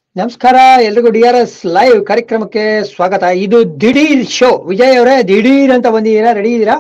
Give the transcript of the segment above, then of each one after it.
ನಮಸ್ಕಾರ ಎಲ್ರಿಗೂ D R S live ಕಾರ್ಯಕ್ರಮಕ್ಕೆ ಸ್ವಾಗತ ಇದು ದಿಢೀರ್ ಶೋ ವಿಜಯ್ ಅವರೇ ದಿಢೀರ್ ಅಂತ ಬಂದಿದ್ದೀರಾ ರೆಡಿ ಇದ್ದೀರಾ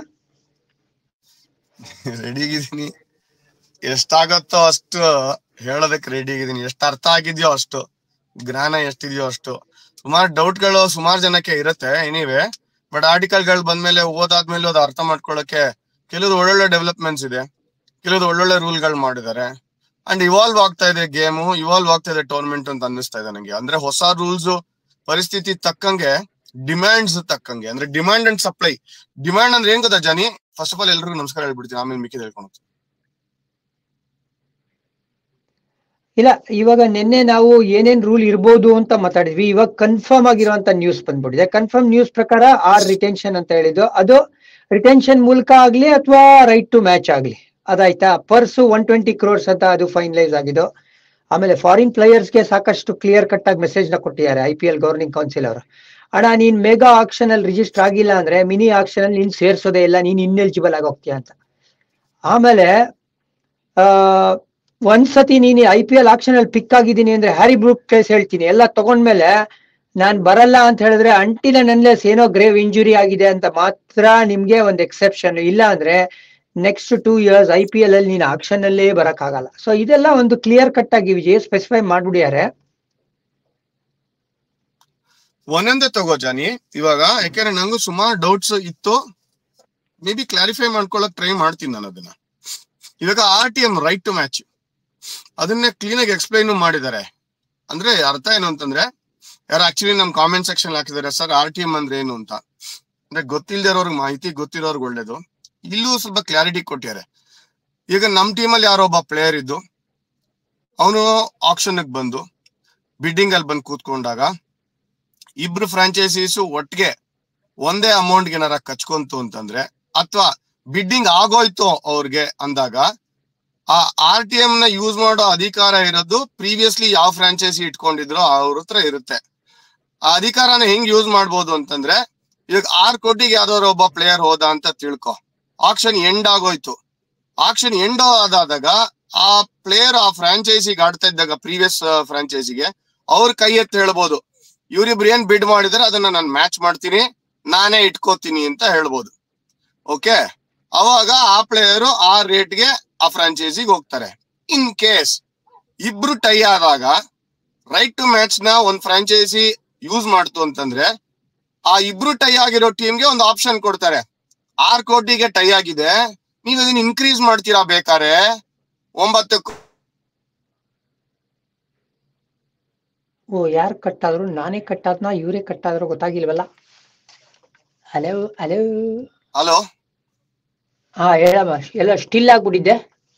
ರೆಡಿ ಆಗಿದ್ದೀನಿ ಎಷ್ಟಾಗತ್ತೋ ಅಷ್ಟು ಹೇಳೋದಕ್ಕೆ ರೆಡಿ ಆಗಿದ್ದೀನಿ ಎಷ್ಟು ಅರ್ಥ ಆಗಿದ್ಯೋ ಅಷ್ಟು ಜ್ಞಾನ ಎಷ್ಟಿದೆಯೋ ಅಷ್ಟು ಸುಮಾರು ಡೌಟ್ಗಳು ಸುಮಾರು ಜನಕ್ಕೆ ಇರುತ್ತೆ ಎನಿವೆ ಬಟ್ ಆರ್ಟಿಕಲ್ಗಳು ಬಂದ್ಮೇಲೆ ಓದಾದ್ಮೇಲೆ ಅದು ಅರ್ಥ ಮಾಡ್ಕೊಳ್ಳೋಕೆ ಕೆಲವರು ಒಳ್ಳೊಳ್ಳೆ ಡೆವಲಪ್ಮೆಂಟ್ಸ್ ಇದೆ ಕೆಲವರು ಒಳ್ಳೊಳ್ಳೆ ರೂಲ್ಗಳು ಮಾಡಿದ್ದಾರೆ ಅಂಡ್ ಇವಾಲ್ವ್ ಆಗ್ತಾ ಇದೆ ಗೇಮು ಇವಾಲ್ವ್ ಆಗ್ತಾ ಇದೆ ಟೂರ್ನಮೆಂಟ್ ಅಂತ ಅನ್ನಿಸ್ತಾ ಇದೆ ನನಗೆ ಅಂದ್ರೆ ಹೊಸ ರೂಲ್ಸ್ ಪರಿಸ್ಥಿತಿ ತಕ್ಕಂಗೆ ಡಿಮ್ಯಾಂಡ್ಸ್ ತಕ್ಕಂಗೆ ಅಂದ್ರೆ ಡಿಮ್ಯಾಂಡ್ ಅಂಡ್ ಸಪ್ಲೈ ಡಿಮ್ಯಾಂಡ್ ಅಂದ್ರೆ ಏನ್ ಗೊತ್ತಾ ಜಾನಿ ಫಸ್ಟ್ ಆಫ್ ಆಲ್ ಎಲ್ರಿಗೂ ನಮಸ್ಕಾರ ಹೇಳ್ಬಿಡ್ತೀನಿ ಆಮೇಲೆ ಮಿಕ್ಕಿದ್ ಹೇಳ್ಕೊಂಡು ಇಲ್ಲ ಇವಾಗ ನಿನ್ನೆ ನಾವು ಏನೇನ್ ರೂಲ್ ಇರ್ಬೋದು ಅಂತ ಮಾತಾಡಿದ್ವಿ ಇವಾಗ ಕನ್ಫರ್ಮ್ ಆಗಿರುವಂತ ನ್ಯೂಸ್ ಬಂದ್ಬಿಟ್ಟಿದೆ ಕನ್ಫರ್ಮ್ ನ್ಯೂಸ್ ಪ್ರಕಾರ ಆರ್ ರಿಟೆನ್ಷನ್ ಅಂತ ಹೇಳಿದ್ದು ಅದು ರಿಟೆನ್ಷನ್ ಮೂಲಕ ಆಗ್ಲಿ ಅಥವಾ ರೈಟ್ ಟು ಮ್ಯಾಚ್ ಆಗ್ಲಿ ಅದಾಯ್ತಾ ಪರ್ಸ್ ಒನ್ ಟ್ವೆಂಟಿ ಕ್ರೋರ್ಸ್ ಅಂತ ಅದು ಫೈನಲೈಸ್ ಆಗಿದ್ದು ಆಮೇಲೆ ಫಾರಿನ್ ಪ್ಲೇಯರ್ಸ್ಗೆ ಸಾಕಷ್ಟು ಕ್ಲಿಯರ್ ಕಟ್ ಆಗಿ ಮೆಸೇಜ್ ನ ಕೊಟ್ಟಿದ್ದಾರೆ I P L governing council ಅವರು ಅಣ್ಣ ನೀನ್ ಮೆಗಾ ಆಕ್ಷನ್ ಅಲ್ಲಿ ರಿಜಿಸ್ಟರ್ ಆಗಿಲ್ಲ ಅಂದ್ರೆ ಮಿನಿ ಆಕ್ಷನ್ ಅಲ್ಲಿ ನೀನ್ ಸೇರ್ಸೋದೇ ಇಲ್ಲ ನೀನ್ ಇನ್ಎಲಿಜಿಬಲ್ ಆಗಿ ಹೋಗ್ತೀಯ ಅಂತ ಆಮೇಲೆ ಆ ಒಂದ್ಸತಿ ನೀನು ಐ ಪಿ ಎಲ್ ಆಕ್ಷನ್ ಅಲ್ಲಿ ಪಿಕ್ ಆಗಿದ್ದೀನಿ ಅಂದ್ರೆ ಹ್ಯಾರಿ ಬ್ರೂಕ್ ಕೇಸ್ ಹೇಳ್ತೀನಿ ಎಲ್ಲ ತಗೊಂಡ್ಮೇಲೆ ನಾನ್ ಬರಲ್ಲ ಅಂತ ಹೇಳಿದ್ರೆ ಅಂಟಿಲ ನನ್ಲೆಸ್ ಏನೋ ಗ್ರೇವ್ ಇಂಜುರಿ ಆಗಿದೆ ಅಂತ ಮಾತ್ರ ನಿಮ್ಗೆ ಒಂದು ಎಕ್ಸೆಪ್ಷನ್ ಇಲ್ಲ ಅಂದ್ರೆ next two years I P L ಅಲ್ಲಿ ನೀನು ಆಕ್ಷನ್ ಅಲ್ಲೇ ಬರಕ್ಕಾಗಲ್ಲ ಸೊ ಇದೆಲ್ಲ ಒಂದು ಕ್ಲಿಯರ್ ಕಟ್ ಆಗಿ ವಿಜಯ್ ಸ್ಪೆಸಿಫೈ ಮಾಡ್ಬಿಡಿಯಾರೆ ಒಂದೊಂದೇ ತಗೋ ಜಾನಿ ಇವಾಗ ಯಾಕೆಂದ್ರೆ ನಂಗೂ ಸುಮಾರು ಡೌಟ್ಸ್ ಇತ್ತು ಮೇ ಬಿ ಕ್ಲಾರಿಫೈ ಮಾಡ್ಕೊಳಕ್ ಟ್ರೈ ಮಾಡ್ತೀನಿ ನಾನು ಅದನ್ನ ಇವಾಗ R T M right to match ಅದನ್ನೇ ಕ್ಲೀನ್ ಆಗಿ ಎಕ್ಸ್ಪ್ಲೈನ್ ಮಾಡಿದ್ದಾರೆ ಅಂದ್ರೆ ಅರ್ಥ ಏನು ಅಂತಂದ್ರೆ ಯಾರು ಆಕ್ಚುಲಿ ನಮ್ ಕಾಮೆಂಟ್ ಸೆಕ್ಷನ್ ಹಾಕಿದ್ದಾರೆ ಸರ್ ಆರ್ ಟಿ ಎಂ ಅಂದ್ರೆ ಏನು ಅಂತ ಅಂದ್ರೆ ಗೊತ್ತಿಲ್ದಿರೋರ್ಗೆ ಮಾಹಿತಿ ಗೊತ್ತಿರೋರ್ಗೆ ಒಳ್ಳೇದು ಇಲ್ಲೂ ಸ್ವಲ್ಪ ಕ್ಲಾರಿಟಿ ಕೊಟ್ಟಿದ್ದಾರೆ ಈಗ ನಮ್ ಟೀಮಲ್ಲಿ ಯಾರೋ ಒಬ್ಬ ಪ್ಲೇಯರ್ ಇದ್ದು ಅವನು ಆಕ್ಷನ್ ಬಂದು ಬಿಡ್ಡಿಂಗ್ ಅಲ್ಲಿ ಬಂದು ಕೂತ್ಕೊಂಡಾಗ ಇಬ್ರು ಫ್ರಾಂಚೈಸೀಸ್ ಒಟ್ಟಿಗೆ ಒಂದೇ ಅಮೌಂಟ್ ಏನಾರ ಕಚ್ಕೊಂತು ಅಂತಂದ್ರೆ ಅಥವಾ ಬಿಡ್ಡಿಂಗ್ ಆಗೋಯ್ತು ಅವ್ರಿಗೆ ಅಂದಾಗ ಆ ಆರ್ ಟಿ ಎಂ ನ ಯೂಸ್ ಮಾಡೋ ಅಧಿಕಾರ ಇರೋದು ಪ್ರೀವಿಯಸ್ಲಿ ಯಾವ ಫ್ರಾಂಚೈಸಿ ಇಟ್ಕೊಂಡಿದ್ರೋ ಅವ್ರ ಹತ್ರ ಇರುತ್ತೆ ಆ ಅಧಿಕಾರನ ಹೆಂಗ್ ಯೂಸ್ ಮಾಡ್ಬೋದು ಅಂತಂದ್ರೆ ಇವಾಗ ಆರ್ ಕೋಟಿಗೆ ಯಾವ್ದಾದ್ರು ಒಬ್ಬ ಪ್ಲೇಯರ್ ಹೋದ ಅಂತ ತಿಳ್ಕೊ ಆಕ್ಷನ್ ಎಂಡ್ ಆಗೋಯ್ತು ಆಕ್ಷನ್ ಎಂಡ್ ಆದಾದಾಗ ಆ ಪ್ಲೇಯರ್ ಆ ಫ್ರಾಂಚೈಸಿಗೆ ಆಡ್ತಾ ಇದ್ದಾಗ ಪ್ರೀವಿಯಸ್ ಫ್ರಾಂಚೈಸಿಗೆ ಅವ್ರ ಕೈ ಎತ್ತಿ ಹೇಳ್ಬೋದು ಇವ್ರಿಬ್ರು ಏನ್ ಬಿಡ್ ಮಾಡಿದಾರೆ ಅದನ್ನ ನಾನು ಮ್ಯಾಚ್ ಮಾಡ್ತೀನಿ ನಾನೇ ಇಟ್ಕೋತೀನಿ ಅಂತ ಹೇಳ್ಬೋದು ಓಕೆ ಅವಾಗ ಆ ಪ್ಲೇಯರು ಆ ರೇಟ್ಗೆ ಆ ಫ್ರಾಂಚೈಸಿಗೆ ಹೋಗ್ತಾರೆ ಇನ್ ಕೇಸ್ ಇಬ್ರು ಟೈ ಆದಾಗ ರೈಟ್ ಟು ಮ್ಯಾಚ್ ನ ಒಂದ್ ಫ್ರಾಂಚೈಸಿ ಯೂಸ್ ಮಾಡ್ತು ಅಂತಂದ್ರೆ ಆ ಇಬ್ರು ಟೈ ಆಗಿರೋ ಟೀಮ್ಗೆ ಒಂದು ಆಪ್ಷನ್ ಕೊಡ್ತಾರೆ ಆರ್ ಕೋಟಿಗೆ ಟೈ ಆಗಿದೆ ನೀವ್ ಅದನ್ನ ಇನ್ಕ್ರೀಸ್ ಮಾಡ್ತೀರಾ ಬೇಕಾರೆ ಒಂಬತ್ತು ಓ ಯಾರು ಕಟ್ ಆದ್ರು ನಾನೇ ಕಟ್ ಆದ್ನ ಇವರೇ ಕಟ್ ಆದ್ರೂ ಗೊತ್ತಾಗಿಲ್ವಲ್ಲ ಹಲೋ ಹಲೋ ಹಲೋ ಹಾ ಹೇಳಮ್ಮ ಎಲ್ಲ ಸ್ಟಿಲ್ ಆಗ್ಬಿಟ್ಟಿದ್ದೆ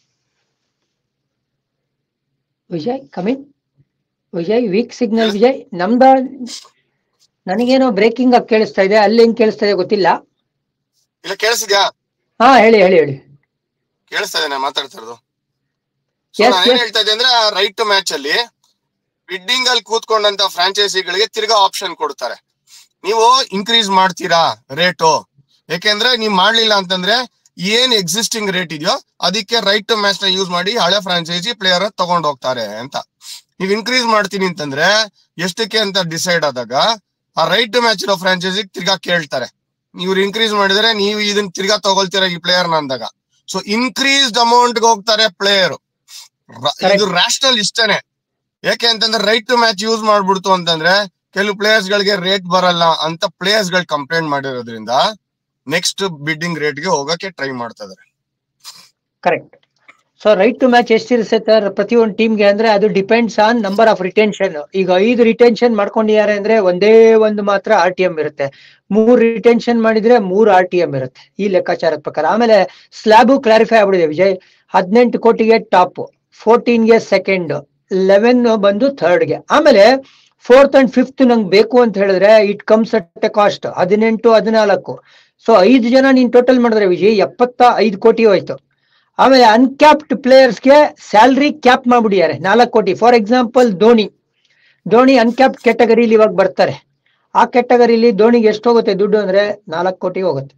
Vijay come in Vijay weak signal Vijay ನಮ್ದ ನನಗೇನೋ ಬ್ರೇಕಿಂಗ್ ಆಗಿ ಕೇಳಿಸ್ತಾ ಇದೆ ಅಲ್ಲಿ ಹೆಂಗ್ ಕೇಳಿಸ್ತಾ ಇದೆ ಗೊತ್ತಿಲ್ಲ ಇಲ್ಲ ಕೇಳಿಸಿದ್ಯಾ ಹಾ ಹೇಳಿ ಹೇಳಿ ಹೇಳಿ ಕೇಳಿಸ್ತಾ ಇದೆ ನಾನು ಮಾತಾಡ್ತಾ ಇರೋದು Yes, ನಾನು yes. ಏನ್ ಹೇಳ್ತಾ ಇದ್ದೆ ಅಂದ್ರೆ ರೈಟ್ ಟು ಮ್ಯಾಚ್ ಅಲ್ಲಿ ಬಿಡ್ಡಿಂಗ್ ಅಲ್ಲಿ ಕೂತ್ಕೊಂಡಂತ ಫ್ರಾಂಚೈಸಿಗಳಿಗೆ ತಿರ್ಗಾ ಆಪ್ಷನ್ ಕೊಡ್ತಾರೆ ನೀವು ಇನ್ಕ್ರೀಸ್ ಮಾಡ್ತೀರಾ ರೇಟು ಯಾಕೆಂದ್ರೆ ನೀವ್ ಮಾಡ್ಲಿಲ್ಲ ಅಂತಂದ್ರೆ ಏನ್ ಎಕ್ಸಿಸ್ಟಿಂಗ್ ರೇಟ್ ಇದೆಯೋ ಅದಕ್ಕೆ ರೈಟ್ ಟು ಮ್ಯಾಚ್ ನ ಯೂಸ್ ಮಾಡಿ ಹಳೆ ಫ್ರಾಂಚೈಸಿ ಪ್ಲೇಯರ್ ತಗೊಂಡ್ ಹೋಗ್ತಾರೆ ಅಂತ ನೀವ್ ಇನ್ಕ್ರೀಸ್ ಮಾಡ್ತೀನಿ ಅಂತಂದ್ರೆ ಎಷ್ಟಕ್ಕೆ ಅಂತ ಡಿಸೈಡ್ ಆದಾಗ ಆ ರೈಟ್ ಟು ಮ್ಯಾಚ್ ಇರೋ ಫ್ರಾಂಚೈಸಿ ತಿರ್ಗಾ ಕೇಳ್ತಾರೆ ಇವ್ರು ಇನ್ಕ್ರೀಸ್ ಮಾಡಿದ್ರೆ ನೀವು ಇದನ್ನ ತಿರ್ಗಾ ತಗೊಳ್ತೀರಾ ಈ ಪ್ಲೇಯರ್ ಅಂದಾಗ ಸೊ ಇನ್ಕ್ರೀಸ್ಡ್ ಅಮೌಂಟ್ ಹೋಗ್ತಾರೆ ಪ್ಲೇಯರ್ ಇದು ರ್ಯಾಷನಲ್ ಇಷ್ಟನೇ ಯಾಕೆ ಅಂತಂದ್ರೆ ರೈಟ್ ಟು ಮ್ಯಾಚ್ ಯೂಸ್ ಮಾಡ್ಬಿಡ್ತು ಅಂತಂದ್ರೆ ಕೆಲವು ಪ್ಲೇಯರ್ಸ್ ಗಳಿಗೆ ರೇಟ್ ಬರಲ್ಲ ಅಂತ ಪ್ಲೇಯರ್ಸ್ ಗಳು ಕಂಪ್ಲೇಂಟ್ ಮಾಡಿರೋದ್ರಿಂದ ನೆಕ್ಸ್ಟ್ ಬಿಡ್ಡಿಂಗ್ ರೇಟ್ ಗೆ ಹೋಗಕ್ಕೆ ಟ್ರೈ ಮಾಡ್ತಾ ಇದಾರೆ correct so right to match ಎಷ್ಟಿರುತ್ತೆ ಸರ್ ಪ್ರತಿಯೊಂದು ಟೀಮ್ಗೆ ಅಂದ್ರೆ ಅದು depends on number of retention ಈಗ ಐದು ರಿಟೆನ್ಷನ್ ಮಾಡ್ಕೊಂಡಿದ್ದಾರೆ ಅಂದ್ರೆ ಒಂದೇ ಒಂದು ಮಾತ್ರ ಆರ್ ಟಿ ಎಂ ಇರುತ್ತೆ ಮೂರ್ ರಿಟೆನ್ಷನ್ ಮಾಡಿದ್ರೆ ಮೂರ್ ಆರ್ ಟಿ ಎಂ ಇರುತ್ತೆ ಈ ಲೆಕ್ಕಾಚಾರದ ಪ್ರಕಾರ ಆಮೇಲೆ ಸ್ಲ್ಯಾಬು ಕ್ಲಾರಿಫೈ ಆಗ್ಬಿಡಿದೆ ವಿಜಯ್ ಹದಿನೆಂಟು ಕೋಟಿಗೆ ಟಾಪ್ ಫೋರ್ಟೀನ್ಗೆ ಸೆಕೆಂಡ್ ಲೆವೆನ್ ಬಂದು ಥರ್ಡ್ಗೆ ಆಮೇಲೆ ಫೋರ್ತ್ ಅಂಡ್ ಫಿಫ್ತ್ ನಂಗೆ ಬೇಕು ಅಂತ ಹೇಳಿದ್ರೆ it comes at a cost ಹದಿನೆಂಟು ಹದಿನಾಲ್ಕು ಸೊ ಐದು ಜನ ನೀನ್ ಟೋಟಲ್ ಮಾಡಿದ್ರೆ ವಿಜಯ್ ಎಪ್ಪತ್ತ ಐದು ಕೋಟಿ ಹೋಯ್ತು ಆಮೇಲೆ ಅನ್ಕ್ಯಾಪ್ಡ್ ಪ್ಲೇಯರ್ಸ್ಗೆ ಸ್ಯಾಲ್ರಿ ಕ್ಯಾಪ್ ಮಾಡ್ಬಿಟ್ಟಿದ್ದಾರೆ ನಾಲ್ಕು ಕೋಟಿ for example Dhoni Dhoni uncapped ಕ್ಯಾಟಗರಿಲಿ ಇವಾಗ ಬರ್ತಾರೆ ಆ ಕ್ಯಾಟಗರಿಲಿ ಧೋನಿಗೆ ಎಷ್ಟು ಹೋಗುತ್ತೆ ದುಡ್ಡು ಅಂದ್ರೆ ನಾಲ್ಕು ಕೋಟಿ ಹೋಗುತ್ತೆ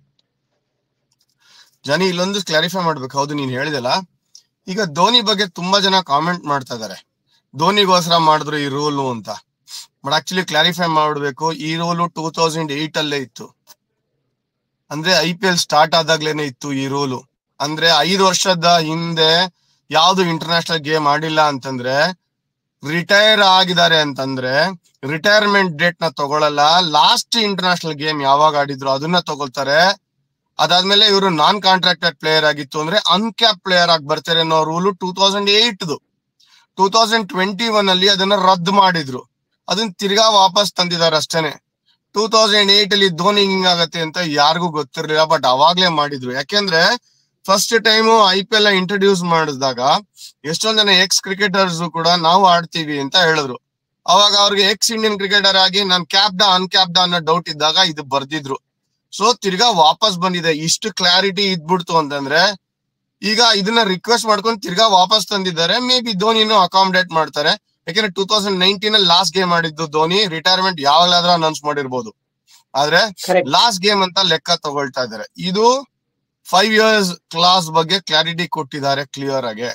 ಜನಿ ಇಲ್ಲೊಂದು ಕ್ಲಾರಿಫೈ ಮಾಡ್ಬೇಕು ಹೌದು ನೀನ್ ಹೇಳಿದಲ್ಲ ಈಗ ಧೋನಿ ಬಗ್ಗೆ ತುಂಬಾ ಜನ ಕಾಮೆಂಟ್ ಮಾಡ್ತಾ ಇದಾರೆ ಧೋನಿಗೋಸ್ಕರ ಮಾಡಿದ್ರು ಈ ರೂಲು ಅಂತ ಬಟ್ ಆಕ್ಚುಲಿ ಕ್ಲಾರಿಫೈ ಮಾಡ್ಬೇಕು ಈ ರೂಲು ಟೂ ತೌಸಂಡ್ ಏಟ್ ಅಲ್ಲೇ ಇತ್ತು ಅಂದ್ರೆ ಐ ಪಿ ಎಲ್ ಸ್ಟಾರ್ಟ್ ಆದಾಗ್ಲೇನೆ ಇತ್ತು ಈ ರೂಲು ಅಂದ್ರೆ ಐದು ವರ್ಷದ ಹಿಂದೆ ಯಾವ್ದು ಇಂಟರ್ನ್ಯಾಷನಲ್ ಗೇಮ್ ಆಡಿಲ್ಲ ಅಂತಂದ್ರೆ ರಿಟೈರ್ ಆಗಿದ್ದಾರೆ ಅಂತಂದ್ರೆ ರಿಟೈರ್ಮೆಂಟ್ ಡೇಟ್ ನ ತಗೊಳಲ್ಲ ಲಾಸ್ಟ್ ಇಂಟರ್ನ್ಯಾಷನಲ್ ಗೇಮ್ ಯಾವಾಗ ಆಡಿದ್ರು ಅದನ್ನ ತಗೊಳ್ತಾರೆ ಅದಾದ್ಮೇಲೆ ಇವರು ನಾನ್ ಕಾಂಟ್ರಾಕ್ಟೆಡ್ ಪ್ಲೇಯರ್ ಆಗಿತ್ತು ಅಂದ್ರೆ ಅನ್ಕ್ಯಾಪ್ ಪ್ಲೇಯರ್ ಆಗಿ ಬರ್ತಾರೆ ಅನ್ನೋ ರೂಲು ಟೂ ತೌಸಂಡ್ ಏಟ್ದು ಟೂ ತೌಸಂಡ್ ಟ್ವೆಂಟಿ ಒನ್ ಅಲ್ಲಿ ಅದನ್ನ ರದ್ದು ಮಾಡಿದ್ರು ಅದನ್ನ ತಿರ್ಗಾ ವಾಪಸ್ ತಂದಿದ್ದಾರೆ ಅಷ್ಟೇನೆ ಟೂ ತೌಸಂಡ್ ಏಟ್ ಅಲ್ಲಿ ಧೋನಿ ಹಿಂಗಾಗತ್ತೆ ಅಂತ ಯಾರಿಗೂ ಗೊತ್ತಿರ್ಲಿಲ್ಲ ಬಟ್ ಅವಾಗ್ಲೇ ಮಾಡಿದ್ರು ಯಾಕೆಂದ್ರೆ first time I P L introduce ಮಾಡಿದಾಗ ಎಷ್ಟೊಂದ್ ಜನ ಎಕ್ಸ್ ಕ್ರಿಕೆಟರ್ಸ್ ಕೂಡ ನಾವು ಆಡ್ತೀವಿ ಅಂತ ಹೇಳಿದ್ರು ಅವಾಗ ಅವ್ರಿಗೆ ಎಕ್ಸ್ ಇಂಡಿಯನ್ ಕ್ರಿಕೆಟರ್ ಆಗಿ ನಾನ್ ಕ್ಯಾಪ್ಡ ಅನ್ಕ್ಯಾಪ್ಡ ಅನ್ನೋ ಡೌಟ್ ಇದ್ದಾಗ ಇದು ಬರ್ದಿದ್ರು ಸೊ ತಿರ್ಗಾ ವಾಪಸ್ ಬಂದಿದೆ ಇಷ್ಟು ಕ್ಲಾರಿಟಿ ಇದ್ಬಿಡ್ತು ಅಂತಂದ್ರೆ ಈಗ ಇದನ್ನ ರಿಕ್ವೆಸ್ಟ್ ಮಾಡ್ಕೊಂಡು ತಿರ್ಗಾ ವಾಪಸ್ ತಂದಿದ್ದಾರೆ ಮೇ ಬಿ ಧೋನಿನು ಅಕಾಮಿಡೇಟ್ ಮಾಡ್ತಾರೆ ಯಾಕಂದ್ರೆ ಟೂ ತೌಸಂಡ್ ನೈನ್ಟೀನ್ ಅಲ್ಲಿ ಲಾಸ್ಟ್ ಗೇಮ್ ಆಡಿದ್ದು ಧೋನಿ ರಿಟೈರ್ಮೆಂಟ್ ಯಾವಾಗ್ಲಾದ್ರೂ ಅನೌನ್ಸ್ ಮಾಡಿರ್ಬೋದು ಆದ್ರೆ ಕರೆಕ್ಟ್ ಲಾಸ್ಟ್ ಗೇಮ್ ಅಂತ ಲೆಕ್ಕ ತಗೊಳ್ತಾ ಇದ್ದಾರೆ ಇದು ಫೈವ್ ಇಯರ್ಸ್ ಕ್ಲಾಸ್ ಬಗ್ಗೆ ಕ್ಲಾರಿಟಿ ಕೊಟ್ಟಿದ್ದಾರೆ ಕ್ಲಿಯರ್ ಆಗಿ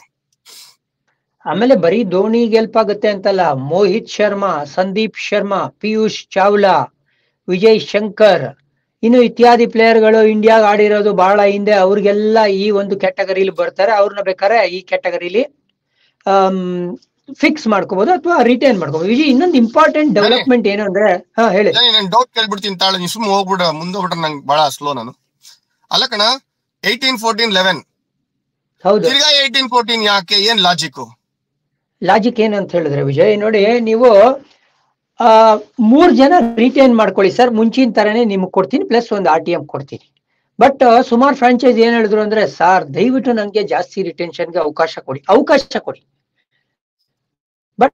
ಆಮೇಲೆ ಬರೀ ಧೋನಿ ಗೆಲ್ಪ್ ಆಗುತ್ತೆ ಅಂತಲ್ಲ ಮೋಹಿತ್ ಶರ್ಮಾ ಸಂದೀಪ್ ಶರ್ಮಾ ಪಿಯೂಷ್ ಚಾವ್ಲಾ ವಿಜಯ್ ಶಂಕರ್ ಇನ್ನು ಇತ್ಯಾದಿ ಪ್ಲೇಯರ್ಗಳು ಇಂಡಿಯಾಗ ಆಡಿರೋದು ಬಹಳ ಹಿಂದೆ ಅವ್ರಿಗೆಲ್ಲ ಈ ಒಂದು ಕ್ಯಾಟಗರಿಲಿ ಬರ್ತಾರೆ ಅವ್ರನ್ನ ಬೇಕಾದ್ರೆ ಈ ಕ್ಯಾಟಗರಿಲಿ ಫಿಕ್ಸ್ ಮಾಡ್ಕೋಬಹುದು ಅಥವಾ ರಿಟೈನ್ ಮಾಡ್ಕೋಬಹುದು ವಿಜಯ್ ಇನ್ನೊಂದು ಇಂಪಾರ್ಟೆಂಟ್ ಡೆವಲಪ್ಮೆಂಟ್ ಏನು ಅಂದ್ರೆ ಹಾ ಹೇಳಿ ನಾನು ಡೌಟ್ ಕೇಳ್ಬಿಡ್ತೀನಿ ತಾಳೆ ನೀವು ಸುಮ್ಮನೆ ಹೋಗ್ಬಿಡ ಮುಂದೆ ಹೋಗ್ಬಿಟ್ರೆ ನಂಗೆ ಬಹಳ ಸ್ಲೋ ನಾನು ಅಲ್ಲ ಕಣ ಏಯ್ಟೀನ್ ಫೋರ್ಟೀನ್ ಲೆವೆನ್ ಹೌದು ತಿರ್ಗಾ ಏಯ್ಟೀನ್ ಫೋರ್ಟೀನ್ ಯಾಕೆ ಏನ್ ಲಾಜಿಕ್ ಲಾಜಿಕ್ ಏನಂತ ಹೇಳಿದ್ರೆ ವಿಜಯ್ ನೋಡಿ ನೀವು ಆ ಮೂರ್ ಜನ ರಿಟೈನ್ ಮಾಡ್ಕೊಳ್ಳಿ ಸರ್ ಮುಂಚಿನ ತರನೇ ನಿಮ್ಗೆ ಕೊಡ್ತೀನಿ ಪ್ಲಸ್ ಒಂದು ಆರ್ ಟಿ ಎಂ ಕೊಡ್ತೀನಿ ಬಟ್ ಸುಮಾರು ಫ್ರಾಂಚೈಸ್ ಏನ್ ಹೇಳಿದ್ರು ಅಂದ್ರೆ ಸರ್ ದಯವಿಟ್ಟು ನಂಗೆ ಜಾಸ್ತಿ ರಿಟೆನ್ಷನ್ಗೆ ಅವಕಾಶ ಕೊಡಿ ಅವಕಾಶ ಕೊಡಿ ಬಟ್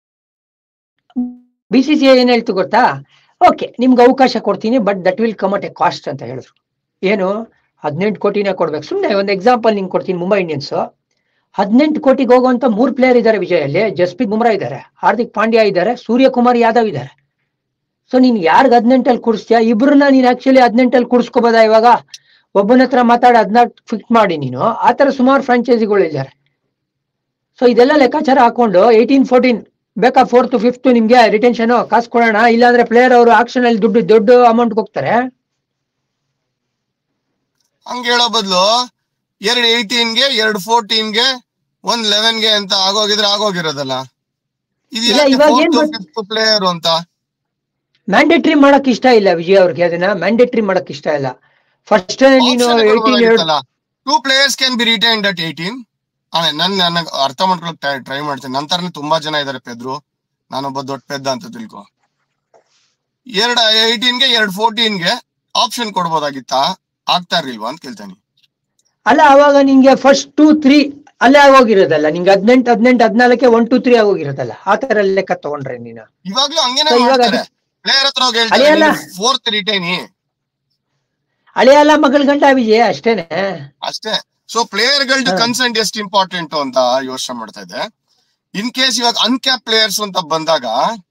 ಬಿ ಸಿ ಸಿ ಏನ್ ಹೇಳ್ತು ಗೊತ್ತಾ ಓಕೆ ನಿಮ್ಗೆ ಅವಕಾಶ ಕೊಡ್ತೀನಿ but that will come at a cost ಅಂತ ಹೇಳಿದ್ರು ಏನು ಹದಿನೆಂಟು ಕೋಟಿನೇ ಕೊಡ್ಬೇಕು ಸುಮ್ಮನೆ ಒಂದು ಎಕ್ಸಾಂಪಲ್ ನಿಂಗೆ ಕೊಡ್ತೀನಿ ಮುಂಬೈ ಇಂಡಿಯನ್ಸ್ ಹದಿನೆಂಟು ಕೋಟಿಗೆ ಹೋಗುವಂತ ಮೂರ್ ಪ್ಲೇಯರ್ ಇದ್ದಾರೆ ವಿಜಯಲ್ಲಿ ಜಸ್ಪ್ರೀತ್ ಬುಮ್ರಾ ಇದ್ದಾರೆ ಹಾರ್ದಿಕ್ ಪಾಂಡ್ಯ ಇದ್ದಾರೆ ಸೂರ್ಯಕುಮಾರ್ ಯಾದವ್ ಇದ್ದಾರೆ ಸೊ ನೀನ್ ಯಾರ್ಗ್ ಹದಿನೆಂಟಲ್ಲಿ ಕುಡಿಸ್ತೀಯ ಇಬ್ರನ್ನ ನೀನ್ ಆಕ್ಚುಲಿ ಹದಿನೆಂಟಲ್ಲಿ ಕುಡಿಸ್ಕೋಬೋದಾ ಇವಾಗ ಒಬ್ಬನ ಹತ್ರ ಮಾತಾಡಿ ಹದಿನಾಲ್ಕು ಫಿಕ್ಸ್ ಮಾಡಿ ನೀನು ಆ ತರ ಸುಮಾರು ಫ್ರಾಂಚೈಸಿಗಳು ಇದ್ದಾರೆ ಸೊ ಇದೆಲ್ಲ ಲೆಕ್ಕಾಚಾರ ಹಾಕೊಂಡು ಏಯ್ಟೀನ್ ಫೋರ್ಟೀನ್ ಬೇಕಾ ಫೋರ್ತ್ ಫಿಫ್ತ್ ನಿಮ್ಗೆ ರಿಟೆನ್ಷನ್ ಕಾಸು ಕೊಡೋಣ ಇಲ್ಲಾಂದ್ರೆ ಪ್ಲೇಯರ್ ಅವರು ಆಕ್ಷನ್ ಅಲ್ಲಿ ದುಡ್ಡು ದೊಡ್ಡ ಅಮೌಂಟ್ ಹೋಗ್ತಾರೆ ಹಂಗ ಹೇಳೋ ಬದಲು ಎರಡ್ ಏಯ್ಟೀನ್ಗೆ ಎರಡ್ ಫೋರ್ಟೀನ್ಗೆ ಒಂದ್ ಲೆವೆನ್ಗೆ ಅಂತ ಆಗೋಗಿದ್ರೆ ಆಗೋಗಿರೋದಲ್ಲ ಇದು ಇಲ್ಲ, ಇವಾಗ ಏನ್ ಗೊತ್- ಫಿಫ್ತ್ ಪ್ಲೇಯರ್ ಅಂತ ಮ್ಯಾಂಡೇಟ್ರಿ ಮಾಡಕ್ ಇಷ್ಟ ಇಲ್ಲ ವಿಜಯ್ ಅವ್ರಿಗೆ ಅದನ್ನ ಮ್ಯಾಂಡೇಟ್ರಿ ಮಾಡಕ್ ಇಷ್ಟ ಇಲ್ಲ ಫಸ್ಟ್ ನೀನು ಏಯ್ಟೀನ್ ಎರಡು two players can be retained at eighteen ನನ್ ನನಗ್ ಅರ್ಥ ಮಾಡ್ಕೊಳಕ್ ಟ್ರೈ ಮಾಡ್ತೀನಿ ನಂತರನೇ ತುಂಬಾ ಜನ ಇದಾರೆ ಪೆದ್ರು ನಾನೊಬ್ಬ ದೊಡ್ಡ ಪೆದ್ದ ಅಂತ ತಿಳ್ಕೊ ಎರಡ್ ಏಯ್ಟೀನ್ಗೆ ಎರಡ್ ಫೋರ್ಟೀನ್ಗೆ ಆಪ್ಷನ್ ಕೊಡ್ಬೋದಾಗಿತ್ತಾ ಆಗ್ತಾ ಇರ್ಲಿಲ್ವಾ ಅಂತ ಕೇಳ್ತಾನೆ ಅಲ್ಲ ಅವಾಗ ನಿಂಗೆ ಫಸ್ಟ್ ಟೂ ತ್ರೀ ಅಲ್ಲೇ ಆಗೋಗಿರೋದಲ್ಲ ನಿಂಗೆ ಹದಿನೆಂಟು ಹದಿನೆಂಟು ಹದಿನಾಲ್ಕೆ ಒನ್ ಟೂ ತ್ರೀ ಆಗೋಗಿರೋದಲ್ಲ ಆ ತರ ಲೆಕ್ಕ ತಗೊಂಡ್ರೆ ನೀನು ಇವಾಗ್ಲೂ ಹಂಗೇನೆ So, ಇವಾಗ ಮಾಡ್ತಾರೆ ಪ್ಲೇಯರ್ ಹತ್ರ ಹೋಗಿ ಅಳಿಯಲ್ಲ. ಹೇಳ್ತಾರೆ ಫೋರ್ತ್ ರಿಟೈನಿ ಹಳೆಯಲ್ಲ ಮಗಳ ಗಂಟ ವಿಜಯ ಅಷ್ಟೇನೆ ಅಷ್ಟೇ ಸೊ ಪ್ಲೇಯರ್ ಗಳದ್ದು ಹಾ. ಕನ್ಸೆಂಟ್ ಎಷ್ಟು ಇಂಪಾರ್ಟೆಂಟ್ ಅಂತ ಯೋಚನೆ ಮಾಡ್ತಾ ಇದ್ದೆ ಇನ್ ಕೇಸ್ ಇವಾಗ ಅನ್ಕ್ಯಾಪ್ ಪ್ಲೇಯರ್ಸ್ ಅಂತ ಬಂದಾಗ